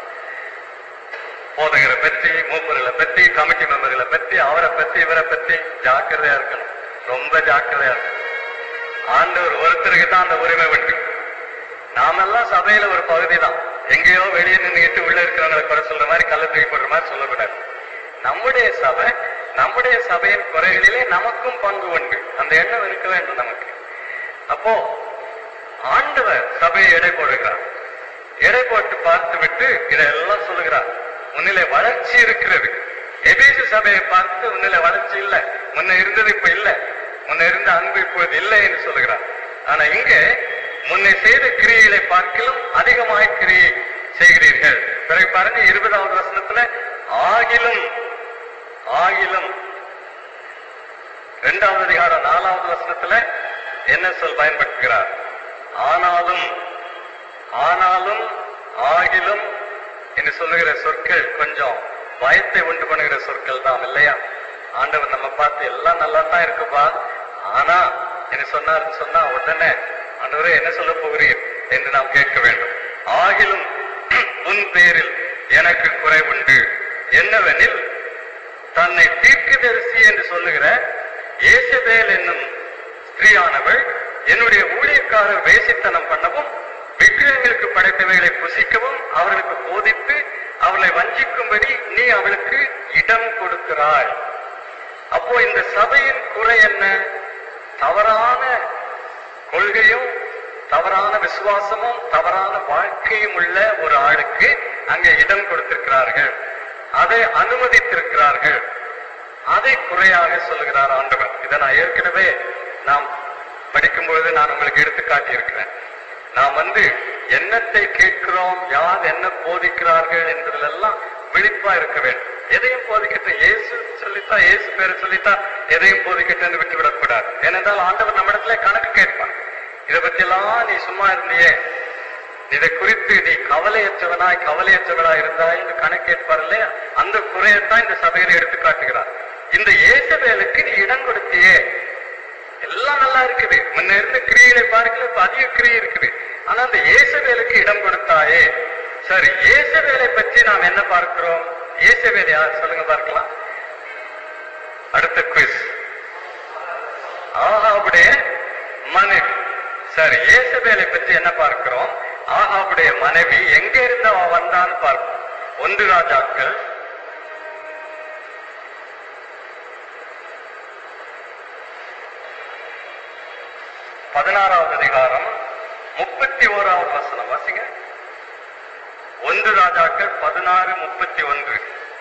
A: போதகரை பத்தி மூப்பர்களை பத்தி கமிட்டி மெம்பர்களை பத்தி அவரை பத்தி இவரை பத்தி ஜாக்கிரதையா இருக்கணும் ரொம்ப ஜாக்கிரதையா இருக்கணும் ஆண்டவர் ஒருத்தருக்கு தான் அந்த உரிமை உண்டு நாமெல்லாம் சபையில ஒரு பகுதி தான் எங்கேயோ வெளியே நின்றுட்டு உள்ள இருக்கிறவங்களை குறை சொல்ற மாதிரி கள்ள தூக்கி போடுற மாதிரி சொல்லக்கூடாது நம்முடைய சபை நம்முடைய சபையின் குறைகளிலே நமக்கும் பங்கு உண்டு அந்த எண்ணம் இருக்க வேண்டும் நமக்கு அப்போ ஆண்டவர் சபையை எடை போடுகிறார் எடை போட்டு பார்த்து விட்டு இதெல்லாம் சொல்லுகிறார் உன்னிலே வளர்ச்சி இருக்கிறது எபேசு சபையை பார்த்து உன்னிலே வளர்ச்சி இல்ல முன்ன இருந்தது இப்ப இல்ல முன்ன இருந்த அன்பு இப்பொழுது இல்லை என்று சொல்லுகிறார் ஆனா இங்க முன்னை செய்த கிரியைகளை பார்க்கிலும் அதிகமாய் கிரியை செய்கிறீர்கள் பிறகு பாருங்க இருபதாவது வசனத்துல ஆகிலும் ஆகிலும் இரண்டாவது அதிகாரம் நாலாவது வசனத்துல என்ன சொல் பயன்படுத்துகிறார் ஆனாலும் ஆனாலும் ஆகிலும் என்று சொல்லுகிற சொற்கள் கொஞ்சம் பயத்தை உண்டு பண்ணுகிற சொற்கள் தான் இல்லையா ஆண்டவர் நம்ம பார்த்து எல்லாம் நல்லா தான் இருக்குப்பா ஆனா என்ன சொன்னார்னு சொன்னா உடனே ஆண்டவரே என்ன சொல்ல போகிறீர் என்று நாம் கேட்க வேண்டும் ஆகிலும் உன் பேரில் எனக்கு குறை உண்டு என்னவெனில் தன்னை தீர்க்கதரிசி என்று சொல்லுகிற ஏசபேல் என்னும் ஸ்திரீயானவள் என்னுடைய ஊழியக்காரர் வேசித்தனம் பண்ணவும் விக்கிரகங்களுக்கு படைத்தவைகளை புசிக்கவும் அவர்களுக்கு போதித்து அவளை வஞ்சிக்கும்படி நீ அவளுக்கு இடம் கொடுக்கிறாய் அப்போ இந்த சபையின் குறை என்ன தவறான கொள்கையும் தவறான விசுவாசமும் தவறான வாழ்க்கையும் உள்ள ஒரு ஆளுக்கு அங்கே இடம் கொடுத்திருக்கிறார்கள் அதை அனுமதித்திருக்கிறார்கள் அதை குறையாக சொல்லுகிறார் ஆண்டவர் இதை நான் ஏற்கனவே நாம் படிக்கும் பொழுது நான் உங்களுக்கு எடுத்து காட்டியிருக்கிறேன் நாம் வந்து என்னத்தை கேட்கிறோம் யார் என்ன போதிக்கிறார்கள் என்பதிலெல்லாம் விழிப்பா இருக்க வேண்டும் எதையும் போதிக்கட்டும் இயேசு சொல்லித்தா இயேசு பேரை சொல்லித்தா எதையும் போதிக்கட்டும் விட்டு விடக்கூடாது ஏனென்றால் ஆண்டவர் நம்மிடத்துல கணக்கு கேட்பான் இதை பத்தி எல்லாம் நீ சும்மா இருந்தியே இதை குறித்து நீ கவலையற்றவனாய் கவலையற்றவனாய் இருந்தாய் என்று கணக்கு கேட்பார் இல்லையா அந்த குறையத்தான் இந்த சபையில எடுத்து காட்டுகிறார் இந்த இயேசபேலுக்கு நீ இடம் கொடுத்தியே எல்லாம் நல்லா இருக்குது முன்ன இருந்த கிரியில பார்க்கல இப்ப அதிக கிரியை இருக்குது ஆனா அந்த இயேசபேலுக்கு இடம் கொடுத்தாயே சரி இயேசபேலை பற்றி நாம் என்ன பார்க்கிறோம் இயேசபேல் யார் சொல்லுங்க பார்க்கலாம் அடுத்த குவிஸ் ஆகாவுடைய மனைவி சரி இயேசபேலை பற்றி என்ன பார்க்கிறோம் ஆகாவுடைய மனைவி எங்க இருந்து அவன் வந்தான்னு பார்ப்போம் ஒன்று ராஜாக்கள் பதினாறாவது அதிகாரம் முப்பத்தி ஓராவது வசனம் வாசிங்க ஒன்று ராஜாக்கள் பதினாறு முப்பத்தி ஒன்று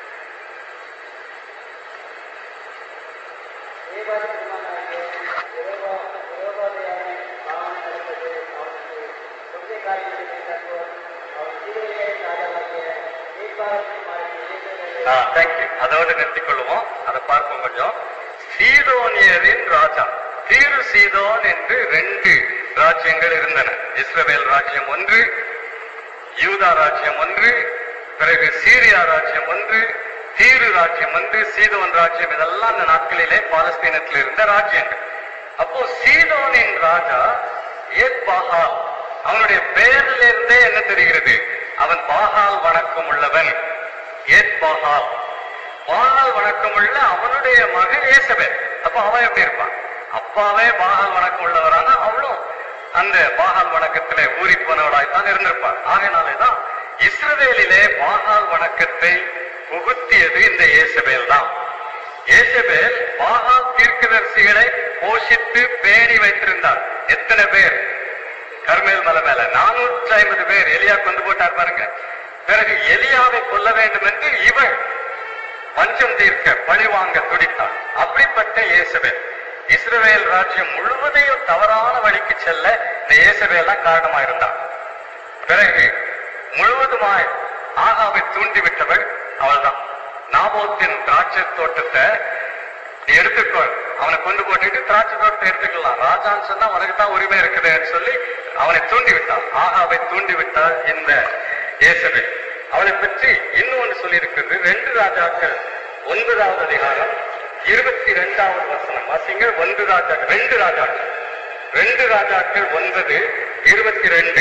A: தேங்க்யூ அதோடு நிறுத்திக் கொள்வோம் அதை பார்ப்போம் கொஞ்சம் சீதோனியரின் ராஜா தீரு சீதோன் என்று ரெண்டு ராஜ்யங்கள் இருந்தன இஸ்ரவேல் ராஜ்யம் ஒன்று யூதா ராஜ்யம் ஒன்று பிறகு சீரியா ராஜ்யம் ஒன்று தீரு ராஜ்யம் ஒன்று சீதோன் ராஜ்யம் இதெல்லாம் அந்த நாட்களிலே பாலஸ்தீனத்தில் இருந்த ராஜ்யங்கள் அப்போ சீதோனின் ராஜா ஏத் பாகால் அவனுடைய பெயரில் இருந்தே என்ன தெரிகிறது அவன் பாகால் வணக்கம் உள்ளவன் ஏத் பாகால் பாகால் வணக்கம் உள்ள அவனுடைய மகன் ஏசபேல் அப்ப அவன் எப்படி இருப்பான் அப்பாவே பாகால் வணக்கம் உள்ளவரான அவளும் அந்த பாகால் வணக்கத்திலே ஊறி போனவளாய்த்தான் இருந்திருப்பார் ஆகையினாலேதான் இஸ்ரவேலிலே பாகால் வணக்கத்தை புகுத்தியது இந்த ஏசபேல் தான் ஏசபேல் பாகால் தீர்க்கதரிசிகளை போஷித்து பேணி வைத்திருந்தார் எத்தனை பேர் கர்மேல் மலை மேல நானூற்றி ஐம்பது பேர் எலியா கொண்டு போட்டார் பாருங்க பிறகு எலியாவை கொல்ல வேண்டும் என்று இவள் பஞ்சம் தீர்க்க பழி வாங்க துடித்தாள் அப்படிப்பட்ட இயேசுவேல் இஸ்ரவேல் ராஜ்யம் முழுவதையும் தவறான வழிக்கு செல்ல இந்த இயேசுவேல் தான் காரணமா இருந்தார் பிறகு முழுவதுமாய் ஆகாவை தூண்டிவிட்டவள் அவள்தான் நாபோத்தின் திராட்சை தோட்டத்தை நீ எடுத்துக்கோ அவனை கொண்டு போட்டுட்டு திராட்சை தோட்டத்தை எடுத்துக்கலாம் ராஜான்னு சொன்னா உனக்கு தான் உரிமை இருக்குதுன்னு சொல்லி அவனை தூண்டி விட்டான் ஆகாவை தூண்டி விட்டாள் இந்த இயேசபே அவளை பற்றி இன்னும் ஒன்று சொல்லி இருக்கிறது ரெண்டு ராஜாக்கள் ஒன்பதாவது அதிகாரம் இருபத்தி ரெண்டாவது வசனம் வாசிங்க ஒன்று ராஜாக்கள் ரெண்டு ராஜாக்கள் ரெண்டு ராஜாக்கள் ஒன்பது இருபத்தி ரெண்டு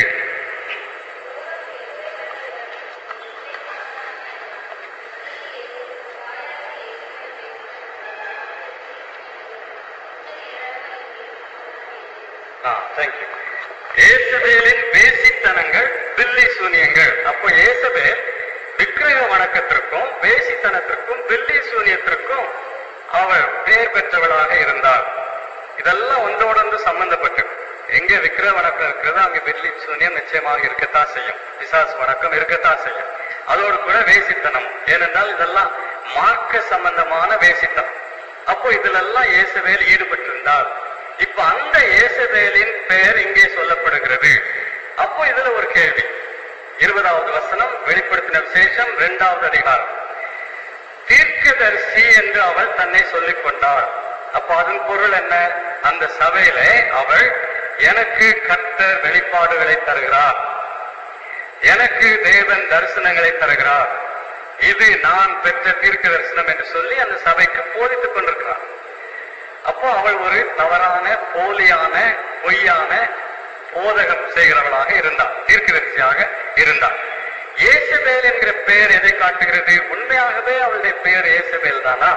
A: தேங்க்யூ ஏசபேலின் வேசித்தனங்கள் பில்லி சூனியங்கள் அப்போ ஏசபேல் விக்கிரக வணக்கத்திற்கும் வேசித்தனத்திற்கும் பில்லி சூனியத்திற்கும் அவள் பெயர் பெற்றவளாக இருந்தாள் இதெல்லாம் ஒன்றோடொன்று சம்பந்தப்பட்டது எங்க விக்கிரக வணக்கம் இருக்கிறதோ அங்க பில்லி சூனியம் நிச்சயமாக இருக்கத்தான் செய்யும் பிசாசு வணக்கம் இருக்கத்தான் செய்யும் அதோடு கூட வேசித்தனம் ஏனென்றால் இதெல்லாம் மார்க்க சம்பந்தமான வேசித்தனம் அப்போ இதுல எல்லாம் இயேசுவேல் ஈடுபட்டிருந்தாள் இப்ப அந்த இயேசுவேலின் பெயர் இங்கே சொல்லப்படுகிறது அப்போ இதுல ஒரு கேள்வி இருபதாவது வசனம் வெளிப்படுத்தின விசேஷம் இரண்டாவது அதிகாரம் தீர்க்கதரிசி என்று அவள் தன்னை சொல்லிக் கொண்டாள் அப்ப அதன் பொருள் என்ன அந்த சபையில அவள் எனக்கு கர்த்தர் வெளிப்பாடுகளை தருகிறார் எனக்கு தேவன் தரிசனங்களை தருகிறார் இது நான் பெற்ற தீர்க்க தரிசனம் என்று சொல்லி அந்த சபைக்கு போதித்துக் கொண்டிருக்கிறார் அப்போ அவள் ஒரு தவறான போலியான பொய்யான போதகம் செய்கிறவளாக இருந்தாள் தீர்க்கதரிசியாக இருந்தாள் இயேசுபேல் என்கிற பெயர் எதை காட்டுகிறது உண்மையாகவே அவளுடைய பெயர் இயேசுபேல் தானா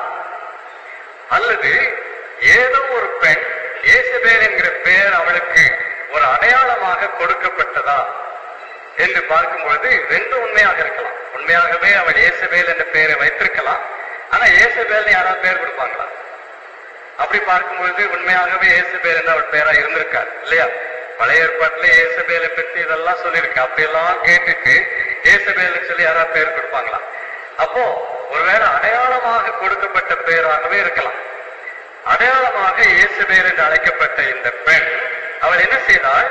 A: அல்லது ஏதோ ஒரு பெண் இயேசுபேல் என்கிற பெயர் அவளுக்கு ஒரு அடையாளமாக கொடுக்கப்பட்டதா என்று பார்க்கும்பொழுது ரெண்டு உண்மையாக இருக்கலாம் உண்மையாகவே அவள் இயேசுபேல் என்ற பெயரை வைத்திருக்கலாம் ஆனா இயேசுபேல்னு யாராவது பெயர் கொடுப்பாங்களா அப்படி பார்க்கும்பொழுது உண்மையாகவே இயேசுபேல் என்று அவள் பெயரா இருந்திருக்கார் இல்லையா பழைய ஏற்பாட்டுல இயேசுபேலை பற்றி இதெல்லாம் சொல்லியிருக்கு அப்படியெல்லாம் கேட்டுட்டு இயேசுபேல்னு சொல்லி யாராவது பெயர் கொடுப்பாங்களா அப்போ ஒருவேளை அடையாளமாக கொடுக்கப்பட்ட பெயராகவே இருக்கலாம் அடையாளமாக இயேசுபேல் என்று அழைக்கப்பட்ட இந்த பெண் அவள் என்ன செய்தாள்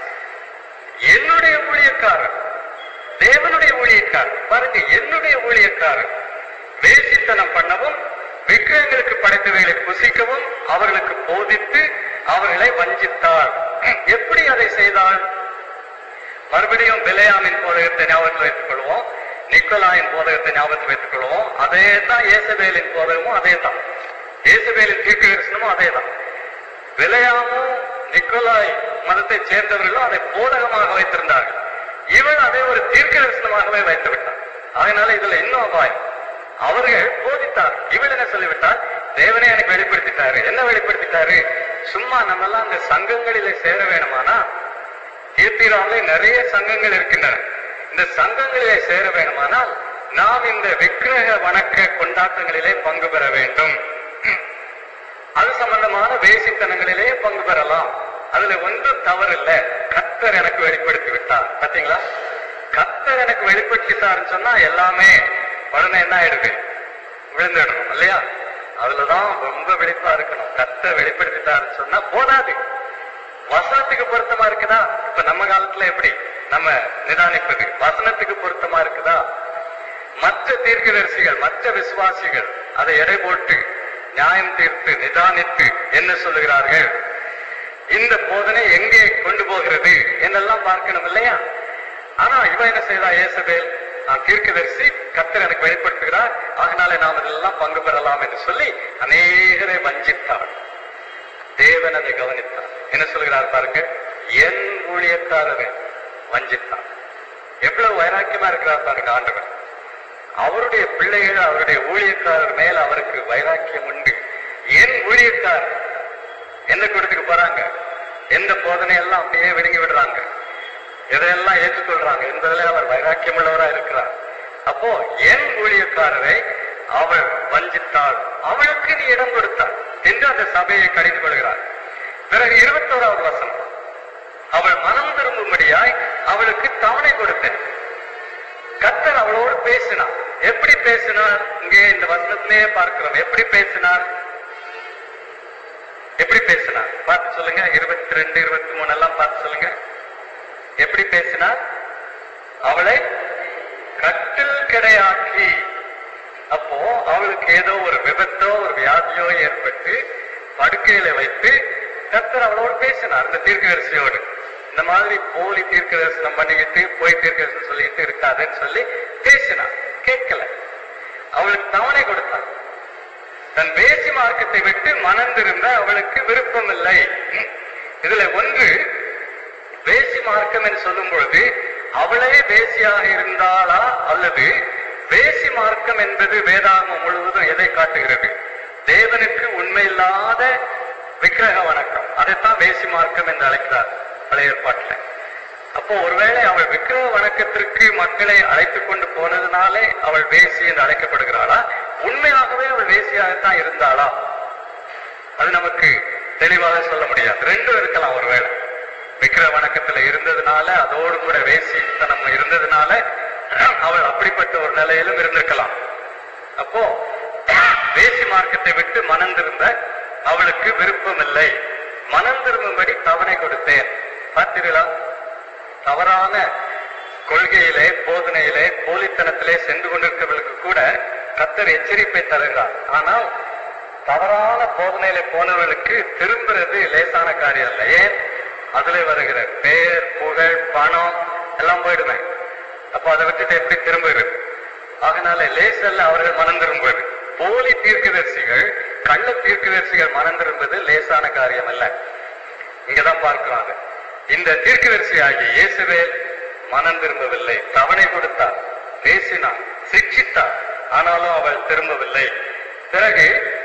A: என்னுடைய ஊழியக்காரர் தேவனுடைய ஊழியக்காரர் பாருங்க என்னுடைய ஊழியக்காரர் வேசித்தனம் பண்ணவும் விக்கிரகங்களுக்கு படைத்தவைகளை புசிக்கவும் அவர்களுக்கு போதித்து அவர்களை வஞ்சித்தாள் எப்படி அதை செய்தாள் மறுபடியும் பிலையாமின் போதகத்தை ஞாபகத்தில் வைத்துக் கொள்வோம் நிக்கோலாயின் போதகத்தை ஞாபகத்தில் வைத்துக் கொள்வோம் அதே தான் இயேசபேலின் போதகமும் அதே தான் இயேசபேலின் தீர்க்க தரிசனமும் அதே தான் விலையாமும் நிக்கோலாய் மதத்தை சேர்ந்தவர்களும் அதை போதகமாக வைத்திருந்தார்கள் இவள் அதை ஒரு தீர்க்க தரிசனமாகவே வைத்து விட்டார் அதனால இதுல இன்னும் அபாயம் அவர்கள் போதித்தார் இவள் என்ன சொல்லிவிட்டார் தேவனே எனக்கு வெளிப்படுத்திட்டாரு என்ன வெளிப்படுத்திட்டாரு சும்மா நம்ம எல்லாம் அந்த சங்கங்களிலே சேர வேணுமானா கீர்த்திராவிலே நிறைய சங்கங்கள் இருக்கின்றன இந்த சங்கங்களிலே சேர வேணுமானால் நாம் இந்த விக்கிரக வணக்க கொண்டாட்டங்களிலே பங்கு பெற வேண்டும் அது சம்பந்தமான வேசித்தனங்களிலே பங்கு பெறலாம் அதுல ஒன்றும் தவறு இல்ல கத்தர் எனக்கு வெளிப்படுத்தி விட்டார் பாத்தீங்களா கத்தர் எனக்கு வெளிப்படுத்திட்டாருன்னு சொன்னா எல்லாமே உடனே என்ன ஆயிடுது விழுந்துடணும் இல்லையா அதுலதான் ரொம்ப வெளிப்பா இருக்கணும் கத்தர் வெளிப்படுத்திட்டாருன்னு சொன்னா போதாது வசனத்துக்கு பொருத்தமா இருக்குதா இப்ப நம்ம காலத்துல எப்படி நம்ம நிதானிப்பது வசனத்துக்கு பொருத்தமா இருக்குதா மற்ற தீர்க்கதரிசிகள் மற்ற விசுவாசிகள் அதை எடை போட்டு நியாயம் தீர்த்து நிதானித்து என்ன சொல்லுகிறார்கள் இந்த போதனை எங்கே கொண்டு போகிறது என்றெல்லாம் பார்க்கணும் இல்லையா ஆனா இவ என்ன செய்தா இயேசபேல் நான் தீர்க்கதரிசி கர்த்தர் எனக்கு வெளிப்படுத்துகிறார் அதனால நாம் இதெல்லாம் பங்கு பெறலாம் என்று சொல்லி அநேகரை வஞ்சித்தாள் தேவன் அதை கவனித்தார் என்ன சொல்கிறார் பாருங்க என் ஊழியக்காரரை வஞ்சித்தார் எவ்வளவு வைராக்கியமா இருக்கிறார் பாருங்க ஆண்டவர் அவருடைய பிள்ளைகள் அவருடைய ஊழியக்காரர் மேல அவருக்கு வைராக்கியம் உண்டு என் ஊழியக்காரர் எந்த கூட்டத்துக்கு போறாங்க எந்த போதனையெல்லாம் அப்படியே விடுங்கி விடுறாங்க எதையெல்லாம் ஏற்றுக்கொள்றாங்க என்பதில் அவர் வைராக்கியம் உள்ளவரா இருக்கிறார் அப்போ என் ஊழியக்காரரை அவள் வஞ்சித்தாள் அவளுக்கு நீ இடம் கொடுத்தாள் என்று அந்த சபையை கடிந்து கொள்கிறார் பிறகு இருபத்தோராவது வசனம் அவள் மனம் திரும்பும்படியாய் அவளுக்கு தவணை கொடுத்தேன் கத்தர் அவளோடு பேசினார் எப்படி பேசினார் இங்கே இந்த வசனத்திலேயே பார்க்கிறோம் எப்படி பேசினார் எப்படி பேசினார் பார்த்து சொல்லுங்க இருபத்தி ரெண்டு இருபத்தி மூணு எல்லாம் பார்த்து சொல்லுங்க எப்படி பேசினார் அவளை கட்டில் கிடையாக்கி அப்போ அவளுக்கு ஏதோ ஒரு விபத்தோ ஒரு வியாதியோ ஏற்பட்டு படுக்கையில வைத்து கர்த்தர் அவளோடு பேசினார் இந்த தீர்க்கதரிசியோடு இந்த மாதிரி போலி தீர்க்க தரிசனம் பண்ணிக்கிட்டு போய் தீர்க்க தரிசனம் சொல்லிக்கிட்டு இருக்காதுன்னு சொல்லி பேசினார் கேட்கல அவளுக்கு தவணை கொடுத்தார் தன் வேசி மார்க்கத்தை விட்டு மணந்திருந்த அவளுக்கு விருப்பம் இல்லை இதுல ஒன்று வேசி மார்க்கம் என்று சொல்லும் பொழுது அவளே வேசியாக இருந்தாளா அல்லது வேசி மார்க்கம் என்பது வேதாகமம் முழுவதும் எதை காட்டுகிறது தேவனுக்கு உண்மையில்லாத விக்கிரக வணக்கம் அதைத்தான் வேசி மார்க்கம் என்று அழைக்கிறார் பழைய ஏற்பாட்டுல அப்போ ஒருவேளை அவள் விக்கிரக வணக்கத்திற்கு மக்களை அழைத்துக் கொண்டு போனதுனாலே அவள் வேசி என்று அழைக்கப்படுகிறாளா உண்மையாகவே அவள் வேசியாகத்தான் இருந்தாளா அது நமக்கு தெளிவாக சொல்ல முடியாது ரெண்டும் இருக்கலாம் ஒருவேளை விக்கிர வணக்கத்துல இருந்ததுனால அதோடு கூட வேசித்தனம் இருந்ததுனால அவள் அப்படிப்பட்ட ஒரு நிலையிலும் இருந்திருக்கலாம் அப்போ வேசி மார்க்கத்தை விட்டு மனம் திரும்ப அவளுக்கு விருப்பம் இல்லை மனம் திரும்பும்படி தவணை கொடுத்தேன் பார்த்தீர்களா தவறான கொள்கையிலே போதனையிலே போலித்தனத்திலே சென்று கொண்டிருக்கிறவர்களுக்கு கூட கத்தர் எச்சரிப்பை தருகிறார் ஆனால் தவறான போதனையில போனவர்களுக்கு திரும்புறது லேசான காரியம் இல்லை ஏன் அதுல வருகிற பேர் புகழ் பணம் எல்லாம் போயிடுமே அப்ப அதை விட்டுட்டு எப்படி திரும்புகிறது அதனால லேசல்ல அவர்கள் மனம் திரும்புவது போலி தீர்க்கதரிசிகள் கள்ள தீர்க்கதரிசிகள் மனம் திரும்புவது லேசான காரியம் அல்ல இங்கதான் பார்க்கிறாங்க இந்த தீர்க்கதரிசி ஆகிய இயேசுவேல் மனம் திரும்பவில்லை தவணை கொடுத்தார் பேசினார் சிக்ஷித்தார் ஆனாலும் அவள் திரும்பவில்லை பிறகு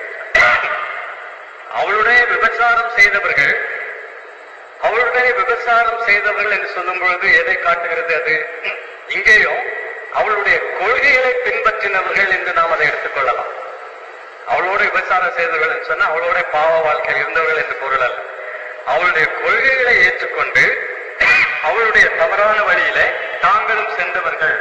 A: அவளுடைய விபச்சாரம் செய்தவர்கள் அவளுடைய விபச்சாரம் செய்தவர்கள் என்று சொல்லும் பொழுது எதை காட்டுகிறது அது இங்கேயும் அவளுடைய கொள்கைகளை பின்பற்றினவர்கள் என்று நாம் அதை எடுத்துக்கொள்ளலாம் அவளோட விபச்சாரம் செய்தவர்கள் என்று சொன்னா அவளோட பாவ வாழ்க்கையில் இருந்தவர்கள் என்று பொருள் அல்ல அவளுடைய கொள்கைகளை ஏற்றுக்கொண்டு அவளுடைய தவறான வழியில தாங்களும் சென்றவர்கள்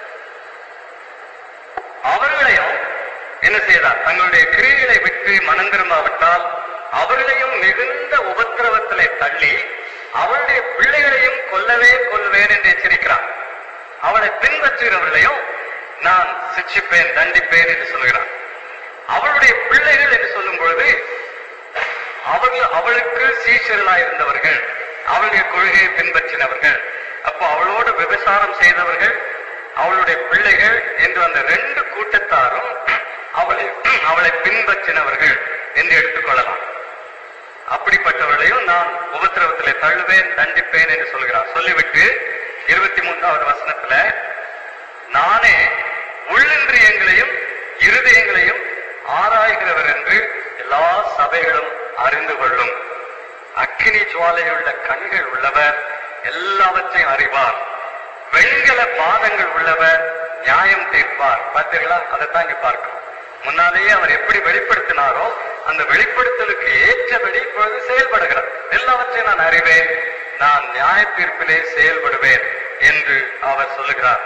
A: அவர்களையும் என்ன செய்தார் தங்களுடைய கிரிகளை விட்டு மனம் திரும்பாவிட்டால் அவர்களையும் மிகுந்த உபத்திரவத்திலே தள்ளி அவளுடைய பிள்ளைகளையும் கொல்லவே கொல்வேன் என்று எச்சரிக்கிறார் அவளை பின்பற்றுகிறவர்களையும் நான் சிக்ஷிப்பேன் தண்டிப்பேன் என்று சொல்கிறார் அவளுடைய பிள்ளைகள் என்று சொல்லும் பொழுது அவர்கள் அவளுக்கு சீஷர்களாய் இருந்தவர்கள் அவளுடைய கொள்கையை பின்பற்றினவர்கள் அப்போ அவளோடு விபசாரம் செய்தவர்கள் அவளுடைய பிள்ளைகள் என்று அந்த ரெண்டு கூட்டத்தாரும் அவளை அவளை பின்பற்றினவர்கள் என்று எடுத்துக்கொள்ளலாம் அப்படிப்பட்டவர்களையும் நான் உபத்திரவத்திலே தள்ளுவேன் தண்டிப்பேன் என்று சொல்கிறார் சொல்லிவிட்டு இருபத்தி மூன்றாவது வசனத்துல நானே உள்ளிந்திரியங்களையும் இருதயங்களையும் ஆராய்கிறவர் என்று எல்லா சபைகளும் அறிந்து கொள்ளும் அக்கினி ஜுவாலையுள்ள கண்கள் உள்ளவர் எல்லாவற்றையும் அறிவார் வெண்கல பாதங்கள் உள்ளவர் நியாயம் தீர்ப்பார் பார்த்தீர்களா அதைத்தான் இங்க பார்க்கிறோம் முன்னாலேயே அவர் எப்படி வெளிப்படுத்தினாரோ அந்த வெளிப்படுத்தலுக்கு ஏற்றபடி இப்பொழுது செயல்படுகிறார் எல்லாவற்றையும் நான் அறிவேன் நான் நியாய தீர்ப்பிலே செயல்படுவேன் என்று அவர் சொல்லுகிறார்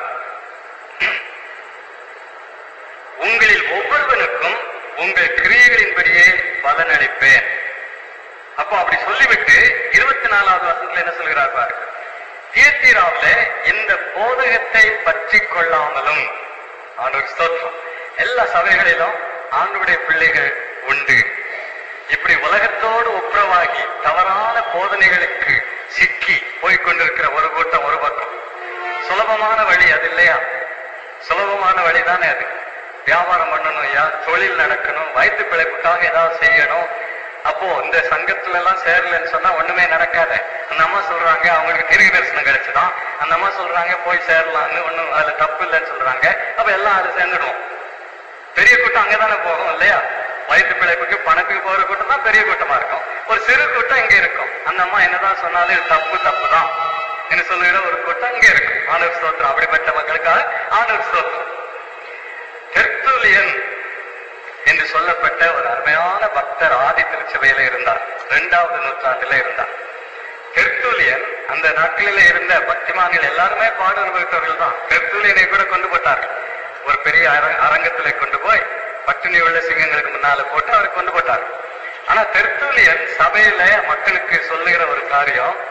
A: உங்களில் ஒவ்வொருவனுக்கும் உங்கள் கிரியைகளின்படியே பலனளிப்பேன் அப்போ அப்படி சொல்லிவிட்டு இருபத்தி நாலாவது வசனத்துல என்ன சொல்கிறார் பாருங்க தீர்த்தீராவில இந்த போதகத்தை பற்றி கொள்ளாமலும் ஆண்டவர் ஸ்தோத்திரம் எல்லா சபைகளிலும் ஆண்டவருடைய பிள்ளைகள் உண்டு இப்படி உலகத்தோடு ஒப்புரவாகி தவறான போதனைகளுக்கு சிக்கி போய்கொண்டிருக்கிற ஒரு கூட்டம் ஒரு பக்கம் சுலபமான வழி அது இல்லையா சுலபமான வழி தானே அது வியாபாரம் பண்ணணும் ஐயா தொழில் நடக்கணும் வயிற்று பிழைப்புக்காக ஏதாவது செய்யணும் அப்போ இந்த சங்கத்துல எல்லாம் சேரலன்னு சொன்னா ஒண்ணுமே நடக்காத அந்த அம்மா சொல்றாங்க அவங்களுக்கு தீர்க்க தரிசனம் கிடைச்சுதான் அந்த அம்மா சொல்றாங்க போய் சேரலாம்னு ஒண்ணும் அதுல தப்பு இல்லைன்னு சொல்றாங்க அப்ப எல்லாம் அதுல சேர்ந்துடுவோம் பெரிய கூட்டம் அங்கதானே போகும் இல்லையா வயிற்று பிழைப்புக்கு பணத்துக்கு போற கூட்டம் தான் பெரிய கூட்டமா இருக்கும் ஒரு சிறு கூட்டம் இங்க இருக்கும் அந்த அம்மா என்னதான் சொன்னாலும் இது தப்பு தப்பு தான் என்று சொல்லுகிற ஒரு கூட்டம் இங்க இருக்கும் ஆணவர் ஸ்தோத்திரம் அப்படிப்பட்ட மக்களுக்காக ஆணவர் ஸ்தோத்திரம் தெர்த்துலியன் என்று சொல்லப்பட்ட ஒரு அருமையான பக்தர் ஆதி திருச்சபையில இருந்தார் இரண்டாவது நூற்றாண்டுல இருந்தார் தெர்த்துலியன் அந்த நாட்களில இருந்த பக்திமான்கள் எல்லாருமே பாடு அனுபவித்தவர்கள் தான் தெர்த்துலியனை கூட கொண்டு போட்டார்கள் ஒரு பெரிய அர- அரங்கத்திலே கொண்டு போய் பட்டினி உள்ள சிங்கங்களுக்கு முன்னால போட்டு அவரை கொண்டு போட்டார் ஆனா தெர்த்துலியன் சபையில மக்களுக்கு சொல்லுகிற ஒரு காரியம்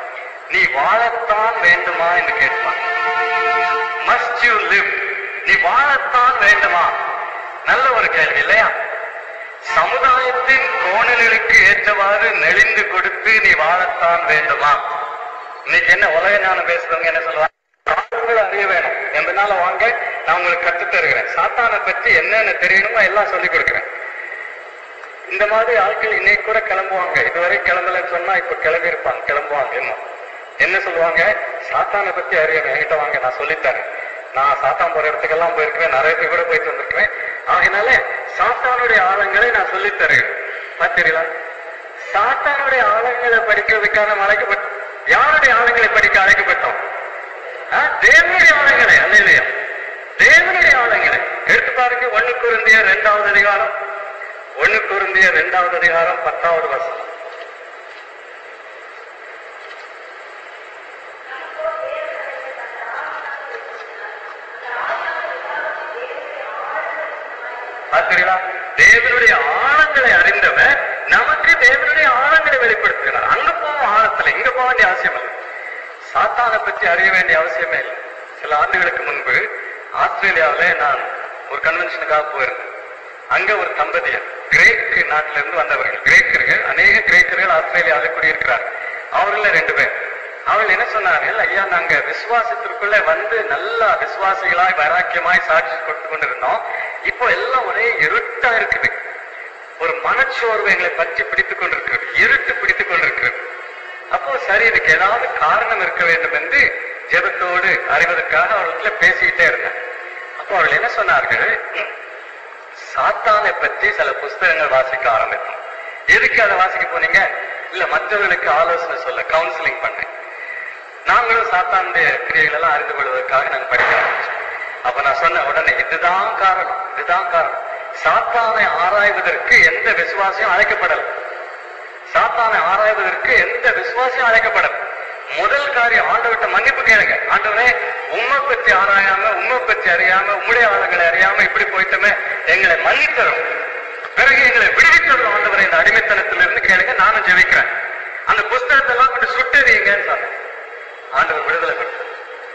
A: நீ வாழத்தான் வேண்டுமா என்று கேட்பான் மஸ்ட் யூ லிவ் நீ வாழத்தான் வேண்டுமா நல்ல ஒரு கேள்வி இல்லையா சமுதாயத்தின் கோணலுக்கு ஏற்றவாறு நெளிந்து கொடுத்து நீ வாழத்தான் வேண்டுமா இன்னைக்கு என்ன உலக ஞானம் பேசுறவங்க என்ன சொல்லுவாங்க ஆளுங்களை அறிய வேணும் என் பின்னால வாங்க நான் உங்களுக்கு கத்து தருகிறேன் சாத்தானை பற்றி என்னென்ன தெரியணுமோ எல்லாம் சொல்லி கொடுக்குறேன் இந்த மாதிரி ஆட்கள் இன்னைக்கு கூட கிளம்புவாங்க இதுவரை கிளம்பலன்னு சொன்னா இப்ப கிளம்பி இருப்பாங்க கிளம்புவாங்க இன்னும் என்ன சொல்லுவாங்க சாத்தானை பத்தி அறியணும் என்கிட்ட வாங்க நான் சொல்லித்தரேன் நான் சாத்தான் போற இடத்துக்கெல்லாம் போயிருக்கிறேன் நிறைய பேர் கூட போயிட்டு வந்திருக்கிறேன் ஆகினால சாத்தானுடைய ஆழங்களை நான் சொல்லித் தருகிறேன் பார்த்தீங்களா சாத்தானுடைய ஆழங்களை படிக்கிறதுக்காக நம்ம அழைக்கப்பட்டோம் யாருடைய ஆழங்களை படிக்க அழைக்கப்பட்டோம் ஆ, தேவனுடைய ஆழங்களை அல்ல இல்லையா தேவனுடைய ஆழங்களை எடுத்து பாருங்க ஒண்ணு குருந்திய இரண்டாவது அதிகாரம் ஒண்ணு குருந்திய இரண்டாவது அதிகாரம் பத்தாவது வசனம் பார்த்தீங்களா தேவனுடைய ஆழங்களை அறிந்தவன் நமக்கு தேவனுடைய ஆழங்களை வெளிப்படுத்துகிறார் அங்க போவோம் ஆழத்துல இங்க போக வேண்டிய அவசியம் இல்லை சாத்தானை பற்றி அறிய வேண்டிய அவசியமே இல்லை சில ஆண்டுகளுக்கு முன்பு ஆஸ்திரேலியாவில நான் ஒரு கன்வென்ஷனுக்காக போயிருந்தேன் அங்க ஒரு தம்பதியர் கிரேக்கு நாட்டில இருந்து வந்தவர்கள் கிரேக்கர்கள் அநேக கிரேக்கர்கள் ஆஸ்திரேலியாவில் குடியிருக்கிறார் அவர்கள ரெண்டு பேர் அவர்கள் என்ன சொன்னார்கள் ஐயா நாங்க விசுவாசத்திற்குள்ள வந்து நல்லா விசுவாசிகளாய் வைராக்கியமாய் சாட்சி கொடுத்து கொண்டிருந்தோம் இப்போ எல்லாம் ஒரே இருட்டா இருக்குது ஒரு மனச்சோர்வு எங்களை பற்றி பிடித்துக் கொண்டிருக்கிறது இருட்டு பிடித்துக் கொண்டிருக்கிறது அப்போ சரி இதுக்கு ஏதாவது காரணம் இருக்க வேண்டும் என்று ஜெபத்தோடு அறிவதற்காக அவர்களுக்குள்ள பேசிக்கிட்டே இருந்தேன் அப்போ அவர்கள் என்ன சொன்னார்கள் சாத்தானை பற்றி சில புஸ்தகங்கள் வாசிக்க ஆரம்பித்தோம் எதுக்கு அதை வாசிக்க போனீங்க இல்ல மற்றவர்களுக்கு ஆலோசனை சொல்ல கவுன்சிலிங் பண்ணேன் நாங்களும் சாத்தானுடைய கிரியைகள் எல்லாம் அறிந்து கொள்வதற்காக நாங்க படிக்க ஆரம்பிச்சோம் அப்ப நான் சொன்னேன் உடனே இதுதான் காரணம் இதுதான் காரணம் சாத்தானை ஆராய்வதற்கு எந்த விசுவாசியும் அழைக்கப்படல சாத்தானை ஆராய்வதற்கு எந்த விசுவாசியும் அழைக்கப்படல முதல் காரியம் ஆண்டவர்கிட்ட மன்னிப்பு கேளுங்க ஆண்டவரே உம்மை பற்றி ஆராயாம உம்மை பற்றி அறியாம உம்முடைய ஆளுங்களை அறியாம இப்படி போயிட்டோமே எங்களை மன்னித்தரும் பிறகு எங்களை விடுவித்தரும் ஆண்டவரை இந்த அடிமைத்தனத்திலிருந்து கேளுங்க நானும் ஜெபிக்கிறேன் அந்த புஸ்தகத்தை எல்லாம் கொண்டு சுட்டறியுங்கன்னு சொன்னேன் ஆண்டவர் விடுதலை பெற்றார்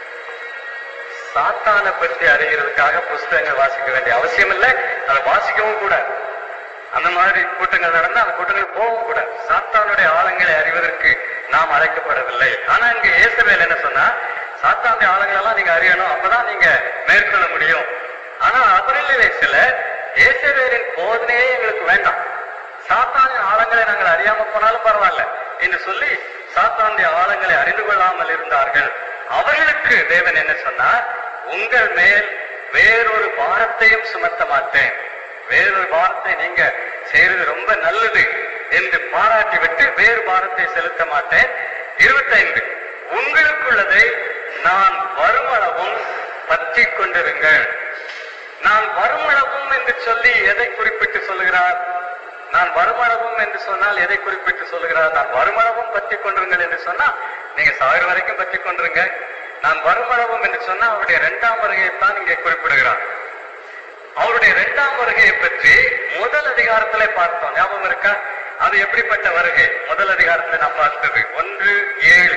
A: சாத்தானை பற்றி அறிகிறதுக்காக புஸ்தகங்கள் வாசிக்க வேண்டிய அவசியம் இல்லை அதை வாசிக்கவும் கூடாது அந்த மாதிரி கூட்டங்கள் நடந்தா அந்த கூட்டங்கள் போகவும் கூடாது சாத்தானுடைய ஆழங்களை அறிவதற்கு நாம் அழைக்கப்படவில்லை ஆனா இங்க இயேசுவேல் என்ன சொன்னா சாத்தானுடைய ஆழங்கள் எல்லாம் நீங்க அறியணும் அப்பதான் நீங்க மேற்கொள்ள முடியும் ஆனா அவரிலே சில இயேசுவேலின் போதனையே எங்களுக்கு வேண்டாம் சாத்தானின் ஆழங்களை நாங்கள் அறியாம போனாலும் பரவாயில்ல என்று சொல்லி சாத்தானுடைய ஆழங்களை அறிந்து கொள்ளாமல் இருந்தார்கள் அவர்களுக்கு தேவன் என்ன சொன்னார் உங்கள் மேல் வேறொரு பாரத்தையும் சுமத்த மாட்டேன் வேறொரு பாரத்தை நீங்க செய்யறது ரொம்ப நல்லது என்று பாராட்டி விட்டு வேறு பாரத்தை செலுத்த மாட்டேன் இருபத்தைந்து உங்களுக்குள்ளதை நான் வருமளவும் பற்றி கொண்டிருங்கள் நான் வருமளவும் என்று சொல்லி எதை குறிப்பிட்டு சொல்லுகிறார் நான் வருமளவும் என்று சொன்னால் எதை குறிப்பிட்டு சொல்லுகிறார் நான் வருமளவும் பற்றி கொண்டிருங்கள் என்று சொன்னா நீங்க சாகர வரைக்கும் பற்றி கொண்டிருங்க நான் வருமளவும் என்று சொன்னா அவருடைய இரண்டாம் வருகையைத்தான் இங்கே குறிப்பிடுகிறார் அவருடைய இரண்டாம் வருகையை பற்றி முதல் அதிகாரத்திலே பார்த்தோம் ஞாபகம் இருக்கா அது எப்படிப்பட்ட வருகை முதல் அதிகாரத்துல நான் பார்த்தது ஒன்று ஏழு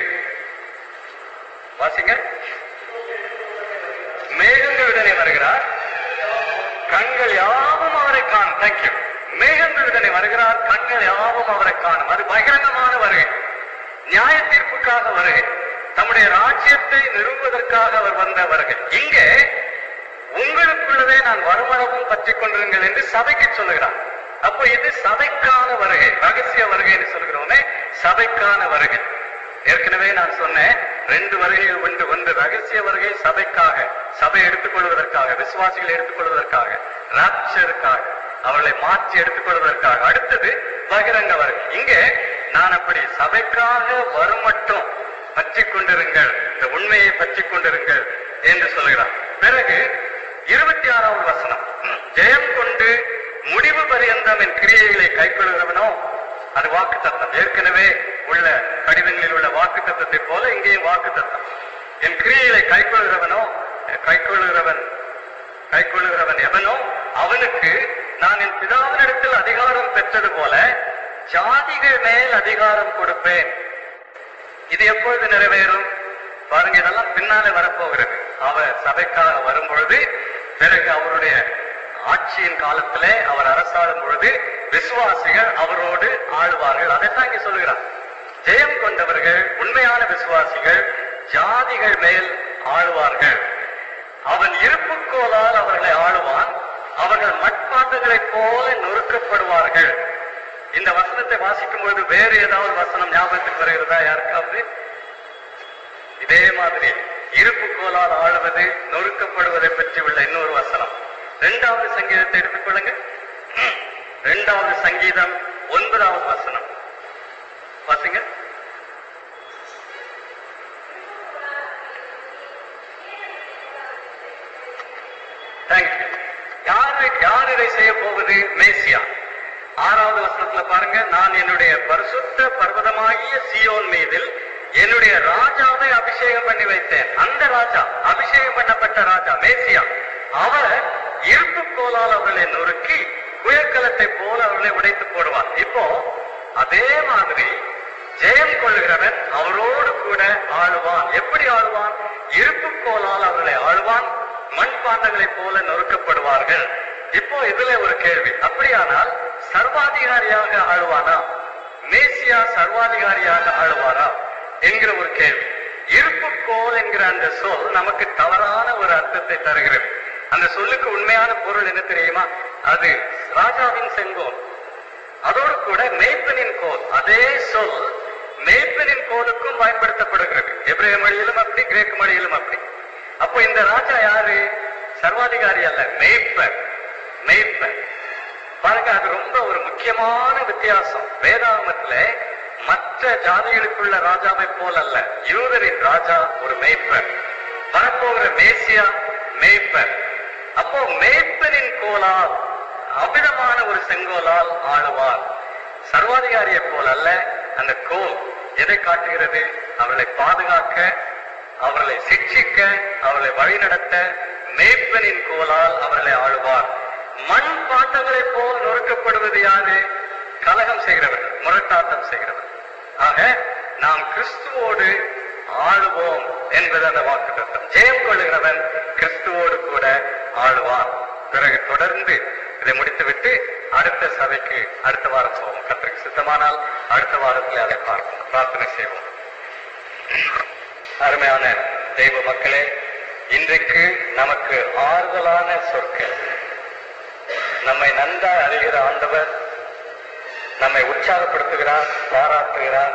A: வாசிங்க மேகங்களுடனே வருகிறார் கண்கள் யாவும் அவரை காணும் தேங்க்யூ மேகங்களுடனே வருகிறார் கண்கள் யாவும் அவரை காணும் அது பகிரங்கமான வருகை நியாய தீர்ப்புக்காக வருகை தம்முடைய ராஜ்யத்தை நிறுவுவதற்காக அவர் வந்த வருகை இங்கே உங்களுக்குள்ளதே நான் வருமளவும் பற்றி கொண்டிருங்கள் என்று சபைக்கு சொல்லுகிறார் அப்போ இது சபைக்கான வருகை ரகசிய வருகைன்னு சொல்கிறோமே சபைக்கான வருகை ஏற்கனவே நான் சொன்னேன் ரெண்டு வருகைகள் உண்டு ஒன்று ரகசிய வருகை சபைக்காக சபை எடுத்துக்கொள்வதற்காக விசுவாசிகளை எடுத்துக்கொள்வதற்காக ராப்சருக்காக அவர்களை மாற்றி எடுத்துக்கொள்வதற்காக அடுத்தது பகிரங்க வருகை இங்கே நான் அப்படி சபைக்காக வரும் மட்டும் பற்றி கொண்டிருங்கள் இந்த உண்மையை பற்றி கொண்டிருங்கள் என்று சொல்கிறார் பிறகு இருபத்தி ஆறாவது வசனம் ஜெயம் கொண்டு முடிவு பரியந்தம் என் கிரியைகளை கைக்கொள்கிறவனோ அது வாக்கு தத்தம் ஏற்கனவே உள்ள கடிதங்களில் உள்ள வாக்கு தத்தத்தை போல இங்கேயும் வாக்கு தத்தம் என் கிரியைகளை கைக்கொள்கிறவனோ கைக்கொள்கிறவன் கைக்கொள்கிறவன் எவனோ அவனுக்கு நான் என் பிதாவினிடத்தில் அதிகாரம் பெற்றது போல ஜாதிகள் மேல் அதிகாரம் கொடுப்பேன் இது எப்பொழுது நிறைவேறும் பாருங்க இதெல்லாம் பின்னாலே வரப்போகிறது அவர் சபைக்காக வரும்பொழுது பிறகு அவருடைய ஆட்சியின் காலத்திலே அவர் அரசாடும் பொழுது விசுவாசிகள் அவரோடு ஆளுவார்கள் அதைத்தான் இங்க சொல்லுகிறார் ஜெயம் கொண்டவர்கள் உண்மையான விசுவாசிகள் ஜாதிகள் மேல் ஆளுவார்கள் அவன் இருப்புக்கோலால் அவர்களை ஆளுவான் அவர்கள் மட்பாண்டங்களைப் போல நொறுக்கப்படுவார்கள் இந்த வசனத்தை வாசிக்கும் பொழுது வேறு ஏதாவது வசனம் ஞாபகத்துக்கு வருகிறதா யாருக்காவது இதே மாதிரி இருப்புக்கோலால் ஆளுவது நொறுக்கப்படுவதை பற்றி உள்ள இன்னொரு வசனம் இரண்டாவது சங்கீதத்தை எடுத்துக்கொள்ளுங்க இரண்டாவது சங்கீதம் ஒன்பதாவது வசனம் வாசிங்க தேங்க்யூ யாரு யார் இதை செய்ய போவது மேசியா ஆறாவது வசனத்துல பாருங்க நான் என்னுடைய பரிசுத்த பர்வதமாகிய சியோன் மீதில் என்னுடைய ராஜாவை அபிஷேகம் பண்ணி வைத்தேன் அந்த ராஜா அபிஷேகம் பண்ணப்பட்ட ராஜா மேசியா அவர் இருப்பு கோலால் அவர்களை நொறுக்கி குயக்கலத்தை போல அவர்களை உடைத்து போடுவார் இப்போ அதே மாதிரி ஜெயம் கொள்கிறவன் அவரோடு கூட ஆளுவான் எப்படி ஆளுவான் இருப்பு கோலால் அவர்களை ஆளுவான் மண்பாண்டங்களைப் போல நொறுக்கப்படுவார்கள் இப்போ இதுல ஒரு கேள்வி அப்படியானால் சர்வாதிகாரியாக ஆளுவானா மேசியா சர்வாதிகாரியாக ஆளுவாரா என்கிற ஒரு கேள்வி இருப்புக்கோல் என்கிற அந்த சொல் நமக்கு தவறான ஒரு அர்த்தத்தை தருகிறது அந்த சொல்லுக்கு உண்மையான பொருள் என்ன தெரியுமா அது ராஜாவின் செங்கோல் அதோடு கூட மேய்ப்பனின் கோல் அதே சொல் மேய்ப்பனின் கோலுக்கும் பயன்படுத்தப்படுகிறது எபிரேய மொழியிலும் அப்படி கிரேக்க மொழியிலும் அப்படி அப்போ இந்த ராஜா யாரு சர்வாதிகாரி அல்ல மேய்ப்பர் மேய்ப்பர் பாருங்க அது ரொம்ப ஒரு முக்கியமான வித்தியாசம் வேதாகமத்துல மற்ற ஜாதிகளுக்குள்ள ராஜாவை போல் அல்ல யூதரின் ராஜா ஒரு மேய்ப்பர் வரப்போகிற மேசியா மேய்ப்பர் அப்போ மேய்ப்பரின் கோலால் அமிதமான ஒரு செங்கோலால் ஆளுவார் சர்வாதிகாரியை போல் அல்ல அந்த கோல் எதை காட்டுகிறது அவர்களை பாதுகாக்க அவர்களை சிக்ஷிக்க அவர்களை வழிநடத்த மேய்ப்பனின் கோலால் அவர்களை ஆளுவார் மண் பாண்டங்களைப் போல் நொறுக்கப்படுவது யாரு கலகம் செய்கிறவர் முரட்டாட்டம் செய்கிறவர் ஆக நாம் கிறிஸ்துவோடு ஆளுவோம் என்பது அந்த வாக்குத்தத்தம் ஜெயம் கொள்ளுகிறவன் கிறிஸ்துவோடு கூட ஆளுவான் பிறகு தொடர்ந்து இதை முடித்துவிட்டு அடுத்த சபைக்கு அடுத்த வாரம் போவோம் கத்திற்கு சித்தமானால் அடுத்த வாரத்தில் அதை பார்ப்போம் பிரார்த்தனை செய்வோம் அருமையான தெய்வ மக்களே இன்றைக்கு நமக்கு ஆறுதலான சொற்கள் நம்மை நன்றாக அறிகிற ஆண்டவர் நம்மை உற்சாகப்படுத்துகிறார் பாராட்டுகிறார்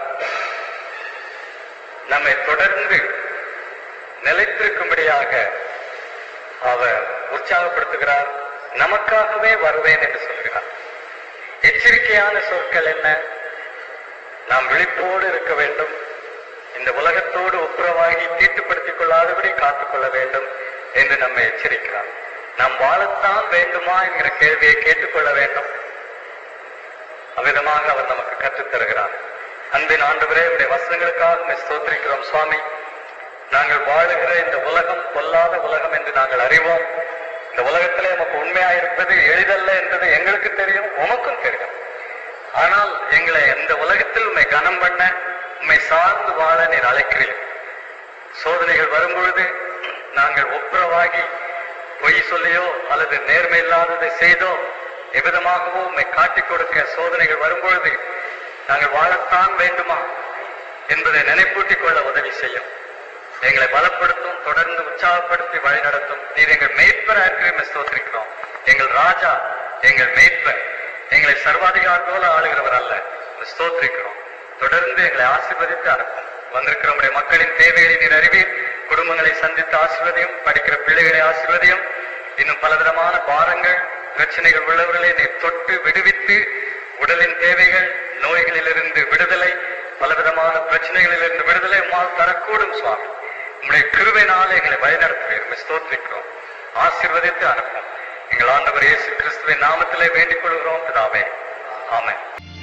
A: நம்மை தொடர்ந்து நிலைத்திருக்கும்படியாக அவர் உற்சாகப்படுத்துகிறார் நமக்காகவே வருவேன் என்று சொல்கிறார் எச்சரிக்கையான சொற்கள் என்ன நாம் விழிப்போடு இருக்க வேண்டும் இந்த உலகத்தோடு ஒப்புரவாகி தீட்டுப்படுத்திக் கொள்ளாதபடி காத்துக்கொள்ள வேண்டும் என்று நம்மை எச்சரிக்கிறார் நாம் வாழத்தான் வேண்டுமா என்கிற கேள்வியை கேட்டுக்கொள்ள வேண்டும் அவ்விதமாக அவர் நமக்கு கற்றுத் தருகிறார் அன்பின் ஆண்டவரே உடைய வசனங்களுக்காக உம்மை ஸ்தோத்திரிக்கிறோம் சுவாமி நாங்கள் வாழுகிற இந்த உலகம் பொல்லாத உலகம் என்று நாங்கள் அறிவோம் இந்த உலகத்திலே நமக்கு உண்மையாயிருப்பது எளிதல்ல என்பது எங்களுக்கு தெரியும் உமக்கும் தெரியும் ஆனால் எங்களை இந்த உலகத்தில் உண்மை கனம் பண்ண உண்மை சார்ந்து வாழ நீர் அழைக்கிறீர் சோதனைகள் வரும்பொழுது நாங்கள் ஒப்புரவாகி பொய் சொல்லியோ அல்லது நேர்மை இல்லாததை செய்தோ எவ்விதமாகவோ உண்மை காட்டிக் கொடுக்க சோதனைகள் வரும்பொழுது நாங்கள் வாழத்தான் வேண்டுமா என்பதை நினைப்பூட்டிக் கொள்ள உதவி செய்யும் எங்களை பலப்படுத்தும் தொடர்ந்து உற்சாகப்படுத்தி வழிநடத்தும் நீர் எங்கள் மெய்ப்பர் இருக்கிற ஸ்தோத்திரிக்கிறோம் எங்கள் ராஜா எங்கள் மெய்ப்பர் எங்களை சர்வாதிகார போல ஆளுகிறவர் அல்ல ஸ்தோத்திரிக்கிறோம் தொடர்ந்து எங்களை ஆசீர்வதித்து அனுப்பும் வந்திருக்கிற நம்முடைய மக்களின் தேவைகளை நீர் அறிவீர் குடும்பங்களை சந்தித்து ஆசீர்வதியும் படிக்கிற பிள்ளைகளை ஆசீர்வதியும் இன்னும் பலவிதமான பாரங்கள் பிரச்சனைகள் உள்ளவர்களை நீர் தொட்டு விடுவித்து உடலின் தேவைகள் நோய்களிலிருந்து விடுதலை பலவிதமான பிரச்சனைகளிலிருந்து விடுதலை உம்மால் தரக்கூடும் சுவாமி உம்முடைய கிருபையினால் எங்களை வழிநடத்துவீர் உம்மை ஸ்தோத்திரிக்கிறோம் ஆசீர்வதித்து அனுப்பும் எங்கள் ஆண்டவர் இயேசு கிறிஸ்துவின் நாமத்திலே வேண்டிக் கொள்கிறோம் பிதாவே ஆமென்